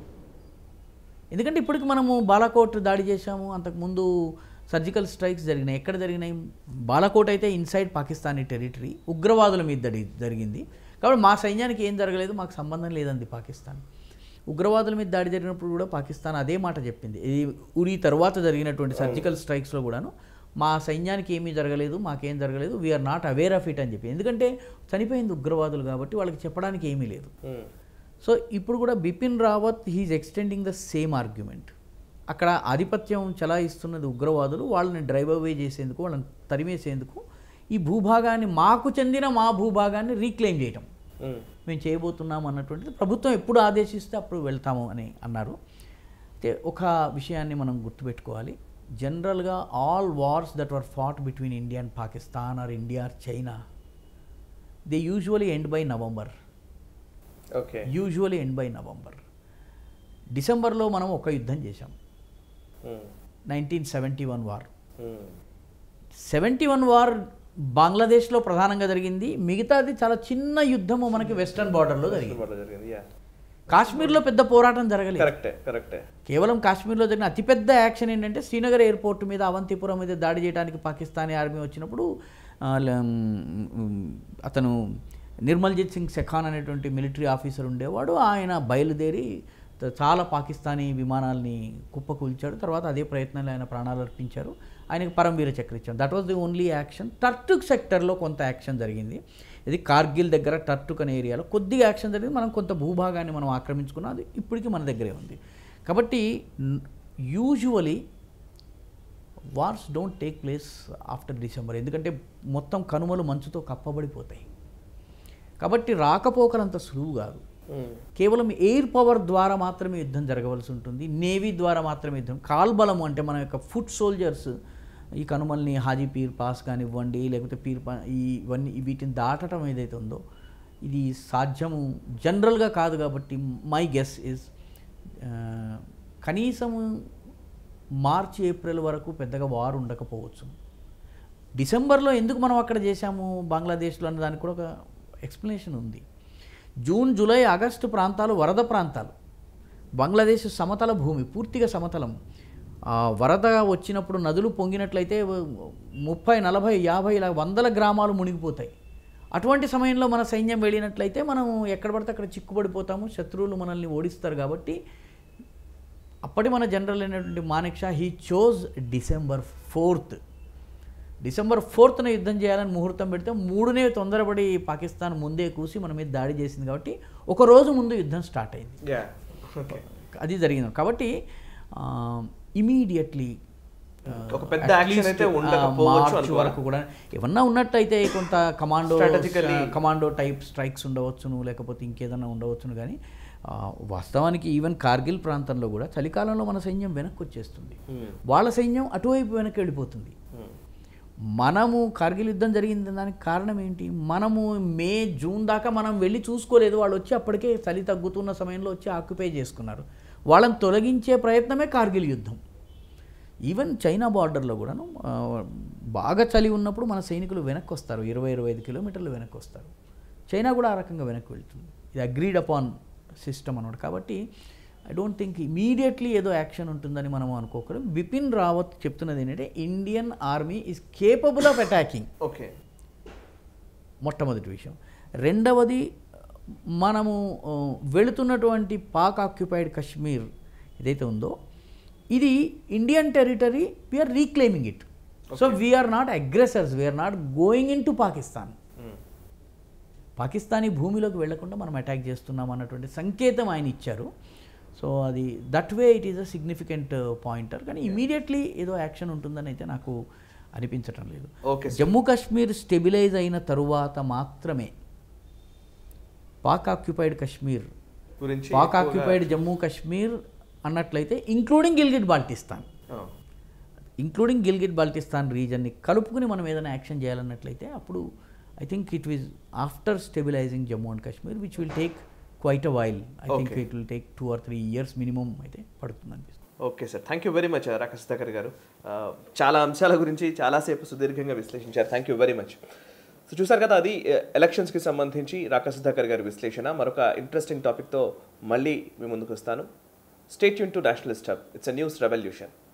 ఎందుకంటే ఇప్పటికి మనము బాలాకోట్ దాడి చేశాము అంతకుముందు సర్జికల్ స్ట్రైక్స్ జరిగినాయి ఎక్కడ జరిగినాయి బాలాకోట్ అయితే ఇన్సైడ్ పాకిస్తానీ టెరిటరీ ఉగ్రవాదుల మీద దడి జరిగింది కాబట్టి మా సైన్యానికి ఏం జరగలేదు మాకు సంబంధం లేదండి పాకిస్తాన్ ఉగ్రవాదుల మీద దాడి జరిగినప్పుడు కూడా పాకిస్తాన్ అదే మాట చెప్పింది ఇది ఉరి తర్వాత జరిగినటువంటి సర్జికల్ స్ట్రైక్స్లో కూడాను మా సైన్యానికి ఏమీ జరగలేదు మాకేం జరగలేదు we are not aware of it అని చెప్పి ఎందుకంటే చనిపోయింది ఉగ్రవాదులు కాబట్టి వాళ్ళకి చెప్పడానికి ఏమీ లేదు సో ఇప్పుడు కూడా Bipin Rawat he's extending the same argument అక్కడ ఆధిపత్యం చలాయిస్తున్నది ఉగ్రవాదులు వాళ్ళని డ్రైవ్ అవే చేసేందుకు వాళ్ళని తరిమేసేందుకు ఈ భూభాగాన్ని మాకు చెందిన మా భూభాగాన్ని రీక్లెయిమ్ చేయటం మేము చేయబోతున్నాం అన్నటువంటిది ప్రభుత్వం ఎప్పుడు ఆదేశిస్తే అప్పుడు వెళ్తాము అని అన్నారు అయితే ఒక విషయాన్ని మనం గుర్తుపెట్టుకోవాలి జనరల్గా all wars that were fought between India and Pakistan or India or China they usually end by November okay usually end by November డిసెంబర్లో మనం ఒక యుద్ధం చేశాం nineteen seventy one war seventy one war బంగ్లాదేశ్లో ప్రధానంగా జరిగింది మిగతాది చాలా చిన్న యుద్ధము మనకి వెస్టర్న్ బార్డర్లో జరిగింది జరిగింది యా కాశ్మీర్లో పెద్ద పోరాటం జరగలేదు కరెక్టే కరెక్టే కేవలం కాశ్మీర్లో జరిగిన అతిపెద్ద యాక్షన్ ఏంటంటే శ్రీనగర్ ఎయిర్పోర్ట్ మీద అవంతిపురం మీద దాడి చేయడానికి పాకిస్తానీ ఆర్మీ వచ్చినప్పుడు ఆ, ల- మ్, అతను నిర్మల్జిత్ సింగ్ సెఖాన్ అనేటువంటి మిలిటరీ ఆఫీసర్ ఉండేవాడు ఆయన బయలుదేరి త- చాలా పాకిస్తానీ విమానాల్ని కుప్పకూల్చాడు తర్వాత అదే ప్రయత్నంలో ఆయన ప్రాణాలు అర్పించారు ఆయనకి పరమవీర చక్ర ఇచ్చాడు that was the only action Turtuk సెక్టర్లో కొంత యాక్షన్ జరిగింది ఇది కార్గిల్ దగ్గర టర్టుక్ అనే ఏరియాలో కొద్దిగా యాక్షన్ జరిగింది మనం కొంత భూభాగాన్ని మనం ఆక్రమించుకున్నాం అది ఇప్పటికీ మన దగ్గరే ఉంది కాబట్టి usually wars don't take place after December ఎందుకంటే మొత్తం కనుమలు మంచుతో కప్పబడిపోతాయి కాబట్టి రాకపోకలంత సులువు కాదు కేవలం ఎయిర్ పవర్ ద్వారా మాత్రమే యుద్ధం జరగవలసి ఉంటుంది నేవీ ద్వారా మాత్రమే యుద్ధం కాల్బలము అంటే మన యొక్క ఫుట్ సోల్జర్స్ ఈ కనుమల్ని హాజీ పీర్ పాస్ కానివ్వండి లేకపోతే పీర్ పా ఈ ఇవన్నీ వీటిని దాటడం ఏదైతే ఉందో ఇది సాధ్యము జనరల్గా కాదు కాబట్టి మై గెస్ ఇస్ కనీసము మార్చి ఏప్రిల్ వరకు పెద్దగా వార్ ఉండకపోవచ్చు డిసెంబర్లో ఎందుకు మనం అక్కడ చేశాము బంగ్లాదేశ్లో అన్న దానికి కూడా ఒక ఎక్స్ప్లెనేషన్ ఉంది జూన్ జూలై ఆగస్టు ప్రాంతాలు వరద ప్రాంతాలు బంగ్లాదేశ్ సమతల భూమి పూర్తిగా సమతలం ఆ వరద వచ్చినప్పుడు నదులు పొంగినట్లయితే ముప్పై నలభై యాభై ఇలా వందల గ్రామాలు మునిగిపోతాయి అటువంటి సమయంలో మన సైన్యం వెళ్ళినట్లయితే మనం ఎక్కడ పడితే అక్కడ చిక్కుబడిపోతాము శత్రువులు మనల్ని ఓడిస్తారు కాబట్టి అప్పటి మన జనరల్ అయినటువంటి Manekshaw he chose December fourth December ఫోర్త్న యుద్ధం చేయాలని ముహూర్తం పెడితే మూడునే తొందరపడి పాకిస్తాన్ ముందే కూసి మన మీద దాడి చేసింది కాబట్టి ఒక రోజు ముందు యుద్ధం స్టార్ట్ అయింది యా ఓకే అది జరిగింది కాబట్టి ఇమీడియట్లీ ఒక పెద్ద action అయితే ఉండకపోవచ్చు అనుకోవాలా? వరకు కూడా ఏమన్నా ఉన్నట్టయితే కొంత commando Strategically- commando type strikes ఉండవచ్చును లేకపోతే ఇంకేదన్నా ఉండవచ్చును కానీ ఆ, వాస్తవానికి ఈవెన్ కార్గిల్ ప్రాంతంలో కూడా చలికాలంలో మన సైన్యం వెనక్కి వచ్చేస్తుంది వాళ్ళ సైన్యం అటువైపు వెనక్కి వెళ్ళిపోతుంది మనము కార్గిల్ యుద్ధం జరిగింది దానికి కారణం ఏంటి మనము మే జూన్ దాకా మనం వెళ్ళి చూసుకోలేదు వాళ్ళు వచ్చి అప్పటికే చలి తగ్గుతున్న సమయంలో వచ్చి ఆక్యుపై చేసుకున్నారు వాళ్ళని తొలగించే ప్రయత్నమే కార్గిల్ యుద్ధం ఈవెన్ చైనా బార్డర్లో కూడాను ఆ, బాగా చలి ఉన్నప్పుడు మన సైనికులు వెనక్కి వస్తారు ఇరవై ఇరవై ఐదు కిలోమీటర్లు వెనక్కి వస్తారు చైనా కూడా ఆ రకంగా వెనక్కి వెళ్తుంది ఇది అగ్రీడ్ అపాన్ సిస్టమ్ అనమాట కాబట్టి ఐ డోంట్ థింక్ ఇమీడియట్లీ ఏదో యాక్షన్ ఉంటుందని మనం అనుకోకూడదు బిపిన్ రావత్ చెప్తున్నది ఏంటంటే Indian army is capable of attacking okay మొట్టమొదటి విషయం రెండవది మనము ఆ, వెళుతున్నటువంటి పాక్ ఆక్యుపైడ్ కశ్మీర్ ఏదైతే ఉందో ఇది Indian territory we are reclaiming it so we are not aggressors we are not going into Pakistan Pakistani భూమిలోకి వెళ్లకుండా మనం అటాక్ చేస్తున్నాం అన్నటువంటి సంకేతం ఆయన ఇచ్చారు సో అది that way it is a significant pointer కానీ ఇమీడియట్లీ ఏదో యాక్షన్ ఉంటుందని అయితే నాకు అనిపించటం లేదు ఓకే జమ్మూ కాశ్మీర్ స్టెబిలైజ్ అయిన తరువాత మాత్రమే పాక్ ఆక్యుపైడ్ కశ్మీర్ గురించి పాక్ ఆక్యుపైడ్ జమ్మూ కాశ్మీర్ అన్నట్లయితే ఇంక్లూడింగ్ గిల్గిట్ బాల్టిస్తాన్ ఆ, ఇంక్లూడింగ్ గిల్గిట్ బాల్టిస్తాన్ రీజన్ని కలుపుకుని మనం ఏదైనా యాక్షన్ చేయాలన్నట్లయితే అప్పుడు I think it is after stabilizing Jammu and Kashmir which will take quite a while I think Okay. It will take two or three years minimum అయితే పడుతుంది అనిపిస్తుంది okay sir thank you very much Rakesh Sudhakar garu ఆ, చాలా అంశాల గురించి చాలాసేపు సుదీర్ఘంగా విశ్లేషించారు thank you very much so చూసారు కదా అది ఎలక్షన్స్కి సంబంధించి రాకేష్ సుధాకర్ గారి విశ్లేషణ మరొక ఇంట్రెస్టింగ్ టాపిక్తో మళ్ళీ మీ ముందుకు వస్తాను స్టేట్ యూన్ to nationalist hub it's a news revolution